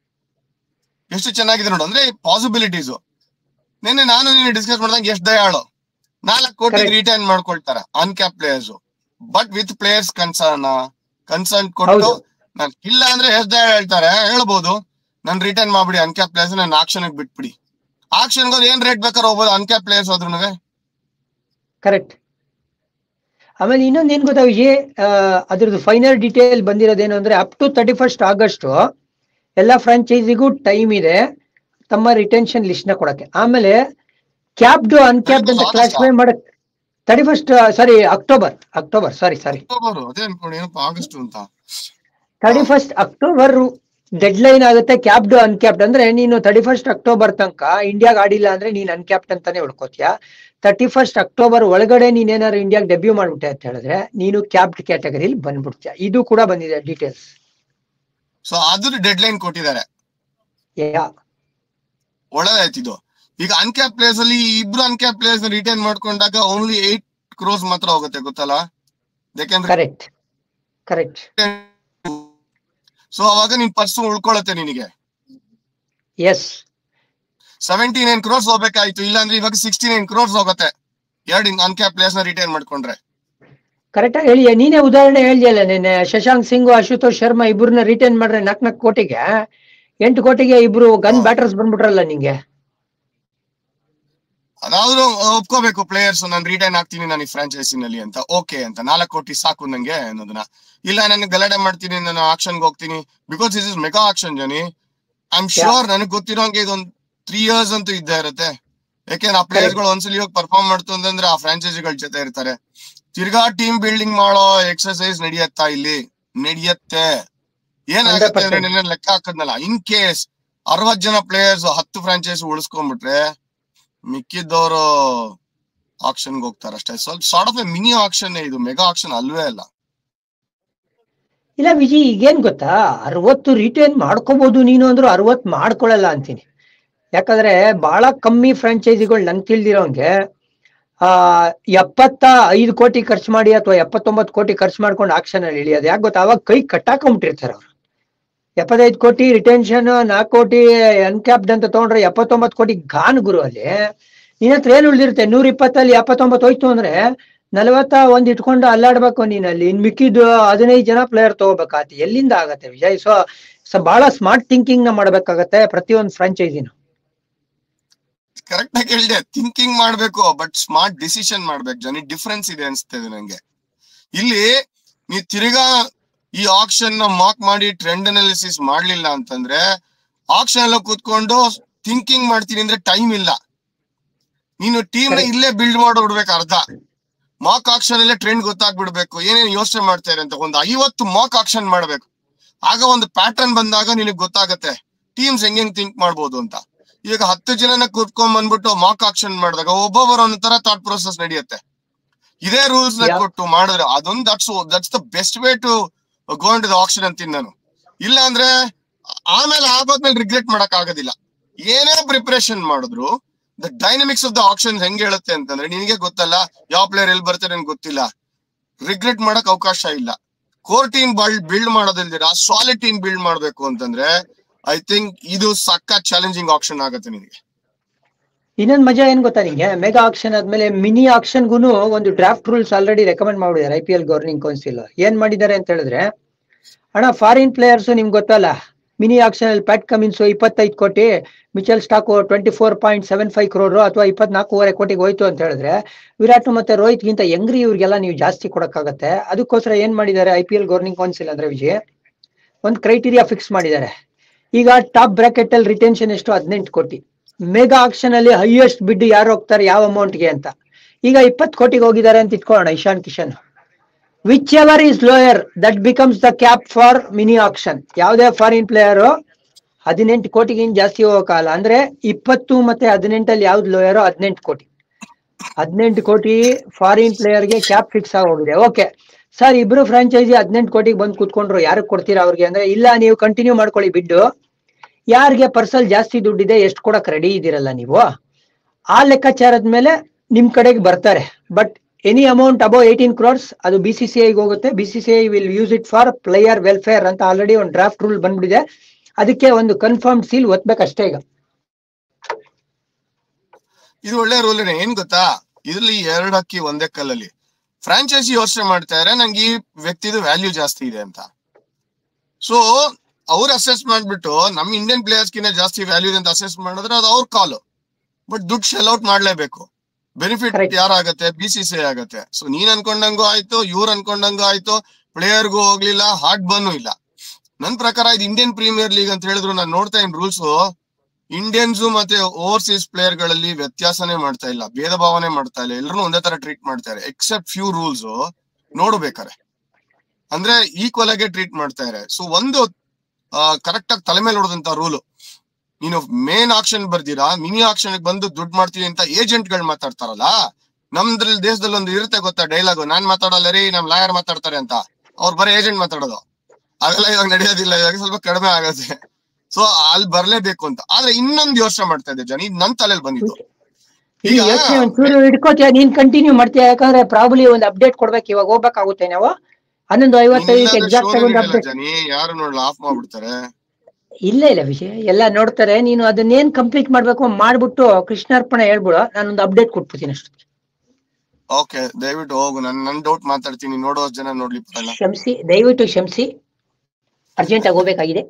ಎಷ್ಟು ಚೆನ್ನಾಗಿದೆ ನೋಡು ಅಂದ್ರೆ ಪಾಸಿಬಿಲಿಟೀಸ್ ನಿನ್ನೆ ನಾನು ನೀನು ಡಿಸ್ಕಸ್ ಮಾಡಿದಾಗ ಎಷ್ಟು ದಯಾಳು ನಾಲ್ಕು ಕೋಟಿ Correct. ರಿಟರ್ನ್ ಮಾಡ್ಕೊಳ್ತಾರೆ uncapped players but with players concern concern ಕೊಟ್ಟು ಹೌದು. ನಾನ್ ಇಲ್ಲ ಅಂದ್ರೆ ಎಷ್ಟು ದಯ ಹೇಳ್ತಾರೆ ಹೇಳ್ಬೋದು ನನ್ ರಿಟರ್ನ್ ಮಾಡ್ಬಿಡಿ ಅನ್ಕ್ಯಾಪ್ ಪ್ಲೇಯರ್ಸ್ ನಾನು ಆಕ್ಷನ್ ಬಿಟ್ಬಿಡಿ ಆಕ್ಷನ್ ಏನ್ ರೇಟ್ ಬೇಕಾದ್ರೆ ಹೋಗ್ಬೋದು ಅನ್ಕ್ಯಾಪ್ ಪ್ಲೇಯರ್ಸ್ ಹೋದ್ರು ಕರೆಕ್ಟ್ ಆಮೇಲೆ ಇನ್ನೊಂದು ಏನ್ ಗೊತ್ತಾ ವಿಜಯ್ ಆ, ಅದ್ರದ್ದು ಫೈನಲ್ ಡೀಟೇಲ್ ಬಂದಿರೋದೇನು ಅಂದ್ರೆ up to thirty first August ಎಲ್ಲ ಫ್ರಾಂಚೈಸಿಗೂ ಟೈಮ್ ಇದೆ ತಮ್ಮ ರಿಟೆನ್ಷನ್ ಲಿಸ್ಟ್ ನ ಕೊಡಕ್ಕೆ ಆಮೇಲೆ ಕ್ಯಾಪ್ಡ್ ಅನ್ಕ್ಯಾಪ್ಡ್ ಅಂತ 31st ಕ್ಲಾಸಿಫೈ ಮಾಡಕ್ thirty first sorry October October sorry sorry October ಅದೇ ಅನ್ಕೊಂಡು ಏನಪ್ಪ ಆಗಸ್ಟ್ ಅಂತ thirty first October deadline ಆಗುತ್ತೆ ಕ್ಯಾಪ್ಡ್ ಅನ್ಕ್ಯಾಪ್ಡ್ ಅಂದ್ರೆ ನೀನು ತರ್ಟಿ ಫಸ್ಟ್ ಅಕ್ಟೋಬರ್ ತನಕ ಇಂಡಿಯಾಗ ಆಡಿಲ್ಲ ಅಂದ್ರೆ ನೀನ್ ಅನ್ಕ್ಯಾಪ್ಡ್ ಅಂತಾನೆ ಉಳ್ಕೋತೀಯ ತರ್ಟಿ ಫಸ್ಟ್ ಅಕ್ಟೋಬರ್ ಒಳಗಡೆ ನೀನೇನಾದ್ರು ಇಂಡಿಯಾಗ ಡೆಬ್ಯೂ ಮಾಡ್ಬಿಟ್ಟೆ ಅಂತ ಹೇಳಿದ್ರೆ ನೀನು ಕ್ಯಾಪ್ಡ್ ಕ್ಯಾಟಗರಿಲಿ ಬಂದ್ಬಿಡ್ತೀಯ ಇದು ಕೂಡ ಬಂದಿದೆ ಡೀಟೇಲ್ಸ್ ಸೊ ಅದ್ರ ಡೆಡ್ ಲೈನ್ ಕೊಟ್ಟಿದ್ದಾರೆ ಯಾ ಒಳ್ಳೆದಾಯ್ತು ಇದು ಈಗ ಅನ್ಕ್ಯಾಪ್ ಪ್ಲೇಸ್ ಅಲ್ಲಿ ಈ ಇಬ್ರು ಅನ್ಕ್ಯಾಪ್ ಪ್ಲೇಸ್ ರಿಟೈನ್ ಮಾಡ್ಕೊಂಡಾಗ ಓನ್ಲಿ ಏಟ್ ಕ್ರೋಸ್ ಮಾತ್ರ ಹೋಗುತ್ತೆ ಗೊತ್ತಲ್ಲ ಯಾಕೆಂದ್ರೆ ಕರೆಕ್ಟ್ ಕರೆಕ್ಟ್ ಸೊ ಅವಾಗ ನಿನ್ ಪರ್ಸ್ ಉಳ್ಕೊಳತ್ತೆ ನಿನಗೆ ಎಸ್ ಸೆವೆಂಟಿ ನೈನ್ ಕ್ರೋರ್ಸ್ ಹೋಗ್ಬೇಕಾಯ್ತು ಇಲ್ಲಾಂದ್ರೆ ಇವಾಗ ಸಿಕ್ಸ್ಟಿ ನೈನ್ ಕ್ರೋರ್ಸ್ ಹೋಗುತ್ತೆ ಎರಡು ಅನ್ಕ್ಯಾಪ್ ಪ್ಲೇಸ್ ನ ರಿಟೈನ್ ಮಾಡ್ಕೊಂಡ್ರೆ ಕರೆಕ್ಟ್ ಆಗಿ ಹೇಳಿ ನೀನೇ ಉದಾಹರಣೆ ಹೇಳಿಯಲ್ಲ ನಿನ್ನೆ ಶಶಾಂಕ್ ಸಿಂಗ್ ಅಶುತೋಷ್ ಶರ್ಮಾ ಇಬ್ಬರನ್ನ ರಿಟೈನ್ ಮಾಡ್ರೆ ನಾಲ್ಕು ನಾಲ್ಕು ಕೋಟಿಗೆ ಎಂಟು ಕೋಟಿಗೆ ಇಬ್ರು ಗನ್ ಹಾ. ಬ್ಯಾಟರ್ಸ್ ಬಂದ್ಬಿಟ್ರಲ್ಲ ನಿಂಗೆ ಅದಾದ್ರು ಒಪ್ಕೋಬೇಕು ಪ್ಲೇಯರ್ಸ್ ನಾನು ರಿಟೈನ್ ಆಗ್ತೀನಿ ನಾನು ಈ ಫ್ರಾಂಚೈಸಿನಲ್ಲಿ ಅಂತ ಓಕೆ ಅಂತ ನಾಲ್ಕು ಕೋಟಿ ಸಾಕು ನಂಗೆ ಅನ್ನೋದನ್ನ ಇಲ್ಲ ನಾನು ಗಲಾಟೆ ಮಾಡ್ತೀನಿ ನಾನು ಆಕ್ಷನ್ಗೆ ಹೋಗ್ತೀನಿ because is is mega auction ಜನಿ ಐ ಆಮ್ ಶೋರ್ ನನಗೆ ಗೊತ್ತಿರೋಂಗೆ ಇದೊಂದ್ ತ್ರೀ ಇಯರ್ಸ್ ಅಂತೂ ಇದ್ದೇ ಇರುತ್ತೆ ಯಾಕೆಂದ್ರೆ ಆ ಪ್ಲೇಯರ್ಸ್ ಗಳು ಒಂದ್ಸಲಿ ಹೋಗಿ ಪರ್ಫಾರ್ಮ್ ಮಾಡ್ತು ಅಂತಂದ್ರೆ ಆ ಫ್ರಾಂಚೈಸಿಗಳ ಜೊತೆ ಇರ್ತಾರೆ ತಿರ್ಗಾ ಟೀಮ್ ಬಿಲ್ಡಿಂಗ್ ಮಾಡೋ ಎಕ್ಸರ್ಸೈಸ್ ನಡೆಯತ್ತಾ ಇಲ್ಲಿ ನಡೆಯತ್ತೆ ಏನಾಗುತ್ತೆ ಅಂದ್ರೆ 100%. ನೆನ್ನೆ ಲೆಕ್ಕ ಹಾಕದ್ನಲ್ಲ ಇನ್ ಕೇಸ್ ಅರವತ್ ಜನ ಪ್ಲೇಯರ್ಸ್ ಹತ್ತು ಫ್ರಾಂಚೈಸ್ ಉಳಿಸ್ಕೊಂಡ್ಬಿಟ್ರೆ ಮಿಕ್ಕಿದ್ದವರು ಆಕ್ಷನ್ಗೆ ಹೋಗ್ತಾರೆ ಅಷ್ಟೇ ಸ್ವಲ್ಪ sort of a mini auction ಇದು ಮೆಗಾ ಆಕ್ಷನ್ ಅಲ್ವೇ ಅಲ್ಲ ಇಲ್ಲ ವಿಜಿ ಈಗೇನ್ ಗೊತ್ತಾ ಅರವತ್ತು ರಿಟೈನ್ ಮಾಡ್ಕೋಬಹುದು ನೀನು ಅಂದ್ರು ಅರವತ್ ಮಾಡ್ಕೊಳಲ್ಲ ಅಂತೀನಿ ಯಾಕಂದ್ರೆ ಬಹಳ ಕಮ್ಮಿ ಫ್ರಾಂಚೈಸಿಗಳು ನನ್ ತಿಳಿದಿರೋಂಗೆ ಆ ಎಪ್ಪತ್ತ ಐದು ಕೋಟಿ ಖರ್ಚು ಮಾಡಿ ಅಥವಾ ಎಪ್ಪತ್ತೊಂಬತ್ತು ಕೋಟಿ ಖರ್ಚು ಮಾಡ್ಕೊಂಡು ಆಕ್ಷನ್ ಅಲ್ಲಿ ಇಳಿಯೋದು ಯಾಕೆ ಗೊತ್ತಾ ಅವಾಗ ಕೈ ಕಟ್ಟಾಕೊಂಬಿಟ್ಟಿರ್ತಾರೆ ಅವ್ರು ಎಪ್ಪತ್ತೈದು ಕೋಟಿ ರಿಟೆನ್ಷನ್ ನಾಲ್ಕು ಕೋಟಿ ಅನ್ಕ್ಯಾಪ್ಡ್ ಅಂತ ತಗೊಂಡ್ರೆ ಎಪ್ಪತ್ತೊಂಬತ್ತು ಕೋಟಿ ಗಾನ್ ಗುರು ಅಲ್ಲಿ ನಿನ್ನ ಹತ್ರ ಏನ್ ಉಳಿದಿರುತ್ತೆ ನೂರ ಇಪ್ಪತ್ತಲ್ಲಿ ಎಪ್ಪತ್ತೊಂಬತ್ತು ಹೋಯ್ತು ಅಂದ್ರೆ ನಲವತ್ತ ಒಂದ್ ಇಟ್ಕೊಂಡು ಅಲ್ಲಾಡ್ಬೇಕು ನೀನ್ ಅಲ್ಲಿ ಇನ್ ಮಿಕ್ಕಿದ್ದು ಹದಿನೈದು ಜನ ಪ್ಲೇಯರ್ ತಗೋಬೇಕಾತಿ ಎಲ್ಲಿಂದ ಆಗತ್ತೆ ವಿಜಯ್ ಸೊ ಸೊ ಬಹಳ ಸ್ಮಾರ್ಟ್ ಥಿಂಕಿಂಗ್ ನ ಮಾಡ್ಬೇಕಾಗತ್ತೆ ಪ್ರತಿಯೊಂದು ಫ್ರಾಂಚೈಸಿನ ಕರೆಕ್ಟ್ ಆಗಿ ಹೇಳಿದೆ ಥಿಂಕಿಂಗ್ ಮಾಡ್ಬೇಕು ಬಟ್ ಸ್ಮಾರ್ಟ್ ಡಿಸಿಷನ್ ಮಾಡ್ಬೇಕು ಜನ ಡಿಫ್ರೆನ್ಸ್ ಇದೆ ಅನ್ಸ್ತದೆ ನಂಗೆ ಇಲ್ಲಿ ನೀ ತಿರ್ಗಾ ಈ ಆಕ್ಷನ್ ನ ಮಾಕ್ ಮಾಡಿ ಟ್ರೆಂಡ್ ಅನಾಲಿಸಿಸ್ ಮಾಡ್ಲಿಲ್ಲ ಅಂತಂದ್ರೆ ಆಕ್ಷನ್ ಎಲ್ಲ ಕೂತ್ಕೊಂಡು ಥಿಂಕಿಂಗ್ ಮಾಡ್ತೀನಿ ಅಂದ್ರೆ ಟೈಮ್ ಇಲ್ಲ ನೀನು ಟೀಮ್ ನ Correct. ಇಲ್ಲೇ ಬಿಲ್ಡ್ ಮಾಡ್ಬಿಡ್ಬೇಕು ಅರ್ಧ ಮಾಕ್ ಆಕ್ಷನ್ ಅಲ್ಲೇ ಟ್ರೆಂಡ್ ಗೊತ್ತಾಗ್ಬಿಡ್ಬೇಕು ಏನೇನು ಯೋಚನೆ ಮಾಡ್ತಾರೆ ಅಂತ ಒಂದು ಐವತ್ತು ಮಾಕ್ ಆಕ್ಷನ್ ಮಾಡ್ಬೇಕು ಆಗ ಒಂದು ಪ್ಯಾಟರ್ನ್ ಬಂದಾಗ ನಿನಗೆ ಗೊತ್ತಾಗತ್ತೆ ಟೀಮ್ಸ್ ಹೆಂಗ್ ಹೆಂಗ್ ಥಿಂಕ್ ಮಾಡ್ಬೋದು ಅಂತ ಈಗ ಹತ್ತು ಜನನ ಕೂತ್ಕೊಂಡ್ ಬಂದ್ಬಿಟ್ಟು ಮಾಕ್ ಆಕ್ಷನ್ ಮಾಡಿದಾಗ ಒಬ್ಬೊಬ್ಬರ ಒಂಥರ ಥಾಟ್ ಪ್ರೊಸೆಸ್ ನಡೆಯುತ್ತೆ ಇದೇ ರೂಲ್ಸ್ ನ Yeah. ಕೊಟ್ಟು ಮಾಡಿದ್ರೆ ಅದೊಂದು that's that's the best way to go to the auction ಅಂತೀನಿ ನಾನು ಇಲ್ಲ ಅಂದ್ರೆ ಆಮೇಲೆ ಆಗೋದ್ಮೇಲೆ ರಿಗ್ರೆಟ್ ಮಾಡಕ್ ಆಗೋದಿಲ್ಲ ಏನೇ ಪ್ರಿಪರೇಷನ್ ಮಾಡಿದ್ರು the dynamics of the auction ಹೆಂಗ್ ಹೇಳುತ್ತೆ ಅಂತಂದ್ರೆ ನಿನಗೆ ಗೊತ್ತಲ್ಲ ಯಾವ ಪ್ಲೇಯರ್ ಎಲ್ಲಿ ಬರ್ತಾರೆ ನನ್ಗೆ ಗೊತ್ತಿಲ್ಲ ರಿಗ್ರೆಟ್ ಮಾಡಕ್ ಅವಕಾಶ ಇಲ್ಲ ಕೋರ್ ಟೀಮ್ ಬಿಲ್ಡ್ ಮಾಡೋದಿಲ್ದಿರ ಸಾಲಿಡ್ ಟೀಮ್ ಬಿಲ್ಡ್ ಮಾಡ್ಬೇಕು ಅಂತಂದ್ರೆ ಐ ಥಿಂಕ್ ಇದು ಸಕ್ಕ ಚಾಲೆಂಜಿಂಗ್ ಆಪ್ಷನ್ ಆಗುತ್ತೆ ನಿನಗೆ ಇನ್ನೊಂದ್ ಮಜಾ ಏನ್ ಗೊತ್ತಾ ನಿಂಗೆ ಮೆಗಾ ಆಕ್ಷನ್ ಆದ್ಮೇಲೆ ಮಿನಿ ಆಕ್ಷನ್ಗೂ ಒಂದು ಡ್ರಾಫ್ಟ್ ರೂಲ್ಸ್ ಆಲ್ರೆಡಿ ರೆಕಮೆಂಡ್ ಮಾಡಿದ್ದಾರೆ I P L governing council ಏನ್ ಮಾಡಿದ್ದಾರೆ ಅಂತ ಹೇಳಿದ್ರೆ ಅಣ್ಣ ಫಾರಿನ್ ಪ್ಲೇಯರ್ಸ್ ನಿಮ್ಗೆ ಗೊತ್ತಲ್ಲ ಮಿನಿ ಆಕ್ಷನ್ ಅಲ್ಲಿ ಪ್ಯಾಟ್ ಕಮಿನ್ಸ್ ಇಪ್ಪತ್ತೈದು ಕೋಟಿ Mitchell Starc twenty four point seven five crores ಅಥವಾ ಇಪ್ಪತ್ನಾಲ್ಕೂವರೆ ಕೋಟಿಗೆ ಹೋಯ್ತು ಅಂತ ಹೇಳಿದ್ರೆ ವಿರಾಟ್ ಮತ್ತೆ ರೋಹಿತ್ ಗಿಂತ ಹೆಂಗ್ರಿ ಇವ್ರಿಗೆಲ್ಲ ನೀವು ಜಾಸ್ತಿ ಕೊಡಕ್ಕಾಗತ್ತೆ ಅದಕ್ಕೋಸ್ಕರ ಏನ್ ಮಾಡಿದ್ದಾರೆ I P L governing council ಅಂದ್ರೆ ವಿಜಯ್ ಒಂದು ಕ್ರೈಟೀರಿಯಾ ಫಿಕ್ಸ್ ಮಾಡಿದ್ದಾರೆ ಈಗ ಟಾಪ್ ಬ್ರಾಕೆಟ್ ಅಲ್ಲಿ ರಿಟೆನ್ಷನ್ ಎಷ್ಟು ಹದಿನೆಂಟು ಕೋಟಿ ಮೆಗಾ ಆಕ್ಷನ್ ಅಲ್ಲಿ ಹೈಯೆಸ್ಟ್ ಬಿಡ್ ಯಾರು ಹೋಗ್ತಾರೆ ಯಾವ ಅಮೌಂಟ್ಗೆ ಅಂತ ಈಗ ಇಪ್ಪತ್ತು ಕೋಟಿಗೆ ಹೋಗಿದ್ದಾರೆ ಅಂತ ಇಟ್ಕೊಳ್ಳೋಣ Ishan Kishan which ever is lower that becomes the cap for mini auction ಯಾವುದೇ ಫಾರಿನ್ ಪ್ಲೇಯರ್ ಹದಿನೆಂಟು ಕೋಟಿಗಿಂತ ಜಾಸ್ತಿ ಹೋಗಕ್ಕಾಗಲ್ಲ ಅಂದ್ರೆ ಇಪ್ಪತ್ತು ಮತ್ತೆ ಹದಿನೆಂಟಲ್ಲಿ ಯಾವ್ದು ಲೋಯರೋ ಹದಿನೆಂಟು ಕೋಟಿ ಹದಿನೆಂಟು ಕೋಟಿ ಫಾರಿನ್ ಪ್ಲೇಯರ್ಗೆ ಕ್ಯಾಪ್ ಫಿಕ್ಸ್ ಆಗೋಗಿದೆ ಓಕೆ ಸರ್ ಇಬ್ರು ಫ್ರಾಂಚೈಸಿ ಹದಿನೆಂಟು ಕೋಟಿಗೆ ಬಂದು ಕೂತ್ಕೊಂಡ್ರು ಯಾರಿಗೆ ಕೊಡ್ತೀರಾ ಅವ್ರಿಗೆ ಅಂದ್ರೆ ಇಲ್ಲ ನೀವು ಕಂಟಿನ್ಯೂ ಮಾಡ್ಕೊಳ್ಳಿ ಬಿಡ್ಡು ಯಾರಿಗೆ ಪರ್ಸಲ್ ಜಾಸ್ತಿ ದುಡ್ಡಿದೆ ಎಷ್ಟು ಕೊಡಕ್ ರೆಡಿ ಇದ್ದೀರಲ್ಲ ನೀವು ಆ ಲೆಕ್ಕಾಚಾರದ ಮೇಲೆ ನಿಮ್ ಕಡೆಗೆ ಬರ್ತಾರೆ but any amount above eighteen crores ಅದು ಬಿ ಸಿ ಸಿ ಐಗೆ ಹೋಗುತ್ತೆ B C C I will use it for player welfare ಅಂತ ಆಲ್ರೆಡಿ ಒಂದು ಡ್ರಾಫ್ಟ್ ರೂಲ್ ಬಂದ್ಬಿಟ್ಟಿದೆ ಅದಕ್ಕೆ ಒಂದು ಕನ್ಫರ್ಮ್ ಸೀಲ್ ಒತ್ಬೇಕಷ್ಟೇ ಈಗ ಇದು ಒಳ್ಳೆ ರೂಲ್ ಏನ್ ಗೊತ್ತಾ ಇದ್ರಲ್ಲಿ ಎರಡು ಅಕ್ಕಿ ಒಂದೇ ಕಲ್ಲಲ್ಲಿ ಫ್ರಾಂಚೈಸಿ ಯೋಚನೆ ಮಾಡ್ತಾ ಇದ್ರೆ ನಂಗೆ ಈ ವ್ಯಕ್ತಿದು ವ್ಯಾಲ್ಯೂ ಜಾಸ್ತಿ ಇದೆ ಅಂತ ಸೊ ಅವ್ರು ಅಸೆಸ್ ಮಾಡ್ಬಿಟ್ಟು ನಮ್ ಇಂಡಿಯನ್ ಪ್ಲೇಯರ್ಸ್ ಕಿಂತ ಜಾಸ್ತಿ ವ್ಯಾಲ್ಯೂ ಇದೆ ಅಂತ ಅಸೆಸ್ ಮಾಡಿದ್ರೆ ಅದು ಅವ್ರ ಕಾಲು ಬಟ್ ದುಡ್ಡು ಶೆಲ್ ಔಟ್ ಮಾಡ್ಲೇಬೇಕು ಬೆನಿಫಿಟ್ Correct. ಯಾರಾಗತ್ತೆ ಬಿ ಸಿ ಸಿ ಆಗತ್ತೆ ಸೊ ನೀನ್ ಅನ್ಕೊಂಡಂಗೂ ಆಯ್ತು ಇವ್ರು ಅನ್ಕೊಂಡಂಗೂ ಆಯ್ತು ಪ್ಲೇಯರ್ಗೂ ಹೋಗ್ಲಿಲ್ಲ ಹಾರ್ಟ್ ಬನ್ನು ಇಲ್ಲ ನನ್ ಪ್ರಕಾರ ಇದು ಇಂಡಿಯನ್ ಪ್ರೀಮಿಯರ್ ಲೀಗ್ ಅಂತ ಹೇಳಿದ್ರು ನಾನು ನೋಡ್ತಾ ಇನ್ ರೂಲ್ಸ್ ಇಂಡಿಯನ್ಸ್ ಮತ್ತೆ ಓವರ್ಸೀಸ್ ಪ್ಲೇಯರ್ ಗಳಲ್ಲಿ ವ್ಯತ್ಯಾಸನೇ ಮಾಡ್ತಾ ಇಲ್ಲ ಭೇದ ಭಾವನೆ ಮಾಡ್ತಾ ಇಲ್ಲ ಎಲ್ಲರೂ ಒಂದೇ ತರ ಟ್ರೀಟ್ ಮಾಡ್ತಾರೆ ಎಕ್ಸೆಪ್ಟ್ ಫ್ಯೂ ರೂಲ್ಸ್ ನೋಡ್ಬೇಕಾರೆ ಅಂದ್ರೆ ಈಕ್ವಲ್ ಆಗಿ ಟ್ರೀಟ್ ಮಾಡ್ತಾರೆ ಸೊ ಒಂದು ಕರೆಕ್ಟ್ ಆಗಿ ತಲೆ ಮೇಲೆ ಹೊಡೆದಂತ ರೂಲ್ ನೀನು ಮೇನ್ ಆಕ್ಷನ್ ಬರ್ದಿರಾ ಮಿನಿ ಆಕ್ಷನ್ ಬಂದು ದುಡ್ಡು ಮಾಡ್ತೀನಿ ಅಂತ ಏಜೆಂಟ್ ಗಳು ಮಾತಾಡ್ತಾರಲ್ಲ ನಮ್ದ್ರಲ್ಲಿ ದೇಶದಲ್ಲಿ ಒಂದು ಇರುತ್ತೆ ಗೊತ್ತಾ ಡೈಲಾಗ್ ನಾನ್ ಮಾತಾಡಲ್ಲ ರೀ ನಮ್ ಲಾಯರ್ ಮಾತಾಡ್ತಾರೆ ಅಂತ ಅವ್ರು ಬರೀ ಏಜೆಂಟ್ ಮಾತಾಡೋದು ಅವೆಲ್ಲ ಇವಾಗ ನಡೆಯೋದಿಲ್ಲ ಇವಾಗ ಸ್ವಲ್ಪ ಕಡಿಮೆ ಆಗತ್ತೆ ಸೊ ಅಲ್ಲಿ ಬರ್ಲೇಬೇಕು ಅಂತ ಆದ್ರೆ ಇನ್ನೊಂದು ಯೋಚನೆ ಮಾಡ್ತಾ ಇದ್ದೆ ಜನ ಇದು ನನ್ ತಲೆಯಲ್ಲಿ ಬಂದಿದ್ದು ಈ ಈಗ- ಯೋಚನೆ ಒಂಚೂರು ಹಿಡ್ಕೋತೀಯ ನೀನ್ ಕಂಟಿನ್ಯೂ ಮಾಡ್ತೀಯ ಯಾಕಂದ್ರೆ ಪ್ರಾಬ್ಲಿ ಒಂದು ಅಪ್ಡೇಟ್ ಕೊಡ್ಬೇಕು ಇವಾಗ ಹೋಗ್ಬೇಕಾಗುತ್ತೆ ನಾವು ಹನ್ನೊಂದು ಐವತ್ತೈದು ಎಕ್ಸಾಕ್ಟ್ ಆಗಿ ಒಂದು ಅಪ್ಡೇಟ್ ಜನಿ ಯಾರು ನೋಡ್ಲ ಆಫ್ ಮಾಡ್ಬಿಡ್ತಾರೆ ಇಲ್ಲ ಇಲ್ಲ ವಿಷಯ ಎಲ್ಲ ನೋಡ್ತಾರೆ ನೀನು ಅದನ್ನೇನ್ ಕಂಪ್ಲೀಟ್ ಮಾಡ್ಬೇಕು ಮಾಡ್ಬಿಟ್ಟು ಕೃಷ್ಣಾರ್ಪಣೆ ಹೇಳ್ಬಿಡು ನಾನೊಂದು ಅಪ್ಡೇಟ್ ಕೊಟ್ಬಿಡ್ತೀನಿ ಅಷ್ಟು ಓಕೆ ದಯವಿಟ್ಟು ಹೋಗು ನನ್ ನನ್ ಡೌಟ್ ಮಾತಾಡ್ತೀನಿ ನೋಡೋ ಜನ ನೋಡ್ಲಿ ಪರಲ್ಲ ಕ್ಷಮಿಸಿ ದಯವಿಟ್ಟು ಕ್ಷಮಿಸಿ ಅರ್ಜೆಂಟ್ ಆಗಿ ಹೋಗ್ಬೇಕಾಗಿದೆ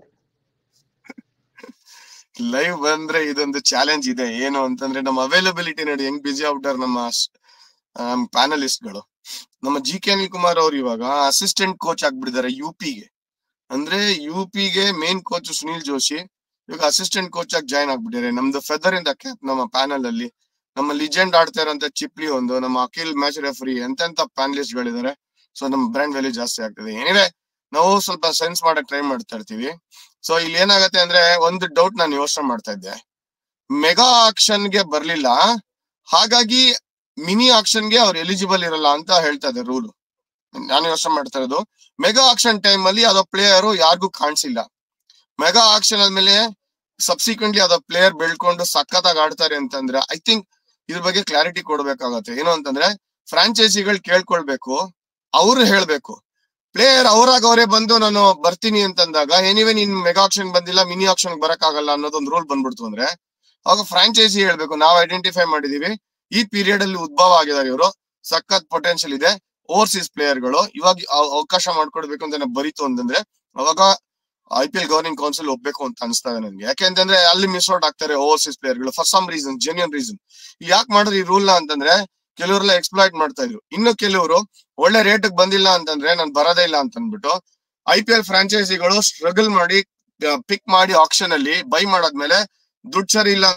ಲೈವ್ ಬಂದ್ರೆ ಇದೊಂದು ಚಾಲೆಂಜ್ ಇದೆ ಏನು ಅಂತಂದ್ರೆ ನಮ್ಮ ಅವೈಲಬಿಲಿಟಿ ನೋಡಿ ಹೆಂಗ್ ಬಿಸಿ ಆಗ್ಬಿಟ್ಟಾರ ನಮ್ಮ ಪ್ಯಾನಲಿಸ್ಟ್ ಗಳು ನಮ್ಮ ಜಿ ಕೆ ಅನಿಲ್ ಕುಮಾರ್ ಅವ್ರು ಇವಾಗ ಅಸಿಸ್ಟೆಂಟ್ ಕೋಚ್ ಆಗ್ಬಿಟ್ಟಿದ್ದಾರೆ ಯು ಗೆ ಅಂದ್ರೆ ಯು ಗೆ ಮೇನ್ ಕೋಚ್ ಸುನಿಲ್ ಜೋಶಿ ಇವಾಗ ಅಸಿಸ್ಟೆಂಟ್ ಕೋಚ್ ಆಗಿ ಜಾಯ್ನ್ ಆಗ್ಬಿಟ್ಟಿದ್ದಾರೆ ನಮ್ದು ಫೆದರ್ ಇಂದ ಕ್ಯಾಪ್ ನಮ್ಮ ಪ್ಯಾನಲ್ ಅಲ್ಲಿ ನಮ್ಮ ಲಿಜೆಂಡ್ ಆಡ್ತಾ ಇರೋಂತ ಚಿಪ್ಲಿ ಒಂದು ನಮ್ಮ ಅಖಿಲ್ ಮ್ಯಾಚ್ ರೆಫರಿ ಎಂತೆಂತ ಪ್ಯಾನಲಿಸ್ಟ್ ಗಳಿದ್ದಾರೆ ಸೊ ನಮ್ಮ ಬ್ರ್ಯಾಂಡ್ ವ್ಯಾಲ್ಯೂ ಜಾಸ್ತಿ ಆಗ್ತದೆ ಏನಿದೆ ನಾವು ಸ್ವಲ್ಪ ಸೆನ್ಸ್ ಮಾಡಕ್ ಟ್ರೈ ಮಾಡ್ತಾ ಇರ್ತೀವಿ ಸೊ ಇಲ್ಲಿ ಏನಾಗತ್ತೆ ಅಂದ್ರೆ ಒಂದು ಡೌಟ್ ನಾನು ಯೋಚನೆ ಮಾಡ್ತಾ ಇದ್ದೆ ಮೆಗಾ ಆಕ್ಷನ್ ಗೆ ಬರ್ಲಿಲ್ಲ ಹಾಗಾಗಿ ಮಿನಿ ಆಕ್ಷನ್ ಗೆ ಅವ್ರು ಎಲಿಜಿಬಲ್ ಇರಲ್ಲ ಅಂತ ಹೇಳ್ತಾ ಇದೆ ರೂಲ್ ನಾನು ಯೋಚನೆ ಮಾಡ್ತಾ ಇರೋದು ಮೆಗಾ ಆಕ್ಷನ್ ಟೈಮ್ ಅಲ್ಲಿ ಅದೋ ಪ್ಲೇಯರ್ ಯಾರಿಗೂ ಕಾಣಿಸಿಲ್ಲ ಮೆಗಾ ಆಕ್ಷನ್ ಆದ್ಮೇಲೆ ಸಬ್ಸಿಕ್ವೆಂಟ್ಲಿ ಅದೋ ಪ್ಲೇಯರ್ ಬೆಳ್ಕೊಂಡು ಸಖತ್ತಾಗಿ ಆಡ್ತಾರೆ ಅಂತಂದ್ರೆ ಐ ಥಿಂಕ್ ಇದ್ರ ಬಗ್ಗೆ ಕ್ಲಾರಿಟಿ ಕೊಡ್ಬೇಕಾಗತ್ತೆ ಏನು ಅಂತಂದ್ರೆ ಫ್ರಾಂಚೈಸಿಗಳು ಕೇಳ್ಕೊಳ್ಬೇಕು ಅವ್ರು ಹೇಳ್ಬೇಕು ಪ್ಲೇಯರ್ ಅವ್ರಾಗ ಅವರೇ ಬಂದು ನಾನು ಬರ್ತೀನಿ ಅಂತಂದಾಗ ಎನಿವೆ ನೀನ್ ಮೆಗಾ ಆಕ್ಷನ್ ಬಂದಿಲ್ಲ ಮಿನಿ ಆಕ್ಷನ್ ಬರಕ್ ಆಗಲ್ಲ ಅನ್ನೋದೊಂದು ರೂಲ್ ಬಂದ್ಬಿಡ್ತು ಅಂದ್ರೆ ಅವಾಗ ಫ್ರಾಂಚೈಸಿ ಹೇಳ್ಬೇಕು ನಾವು ಐಡೆಂಟಿಫೈ ಮಾಡಿದೀವಿ ಈ ಪೀರಿಯಡ್ ಅಲ್ಲಿ ಉದ್ಭವ ಆಗಿದ್ದಾರೆ ಇವರು ಸಖತ್ ಪೊಟೆನ್ಶಿಯಲ್ ಇದೆ ಓವರ್ಸೀಸ್ ಪ್ಲೇಯರ್ ಗಳು ಇವಾಗ ಅವ್- ಅವಕಾಶ ಮಾಡ್ಕೊಡ್ಬೇಕು ಅಂತ ನಾವ್ ಬರೀತು ಅಂತಂದ್ರೆ ಅವಾಗ I P L governing council ಒಪ್ಬೇಕು ಅಂತ ಅನಿಸ್ತಾ ಇದೆ ನನಗೆ ಯಾಕೆಂತಂದ್ರೆ ಅಲ್ಲಿ ಮಿಸ್ ಔಟ್ ಆಗ್ತಾರೆ ಓವರ್ಸೀಸ್ ಪ್ಲೇಯರ್ ಗಳು for some reason genuine reason ಯಾಕೆ ಮಾಡಿದ್ರು ಈ ರೂಲ್ ನ ಅಂತಂದ್ರೆ ಕೆಲವರೆಲ್ಲ ಎಕ್ಸ್ಪ್ಲಾಯ್ಟ್ ಮಾಡ್ತಾ ಇದ್ರು ಇನ್ನು ಕೆಲವರು ಒಳ್ಳೆ ರೇಟ್ ಬಂದಿಲ್ಲ ಅಂತಂದ್ರೆ ನಾನು ಬರೋದೇ ಇಲ್ಲ ಅಂತ ಅಂದ್ಬಿಟ್ಟು ಐ ಪಿ ಎಲ್ ಫ್ರಾಂಚೈಸಿಗಳು ಸ್ಟ್ರಗಲ್ ಮಾಡಿ ಪಿಕ್ ಮಾಡಿ ಆಕ್ಷನ್ ಅಲ್ಲಿ ಬೈ ಮಾಡಾದ್ಮೇಲೆ ದುಡ್ಡು ಸರಿ ಇಲ್ಲ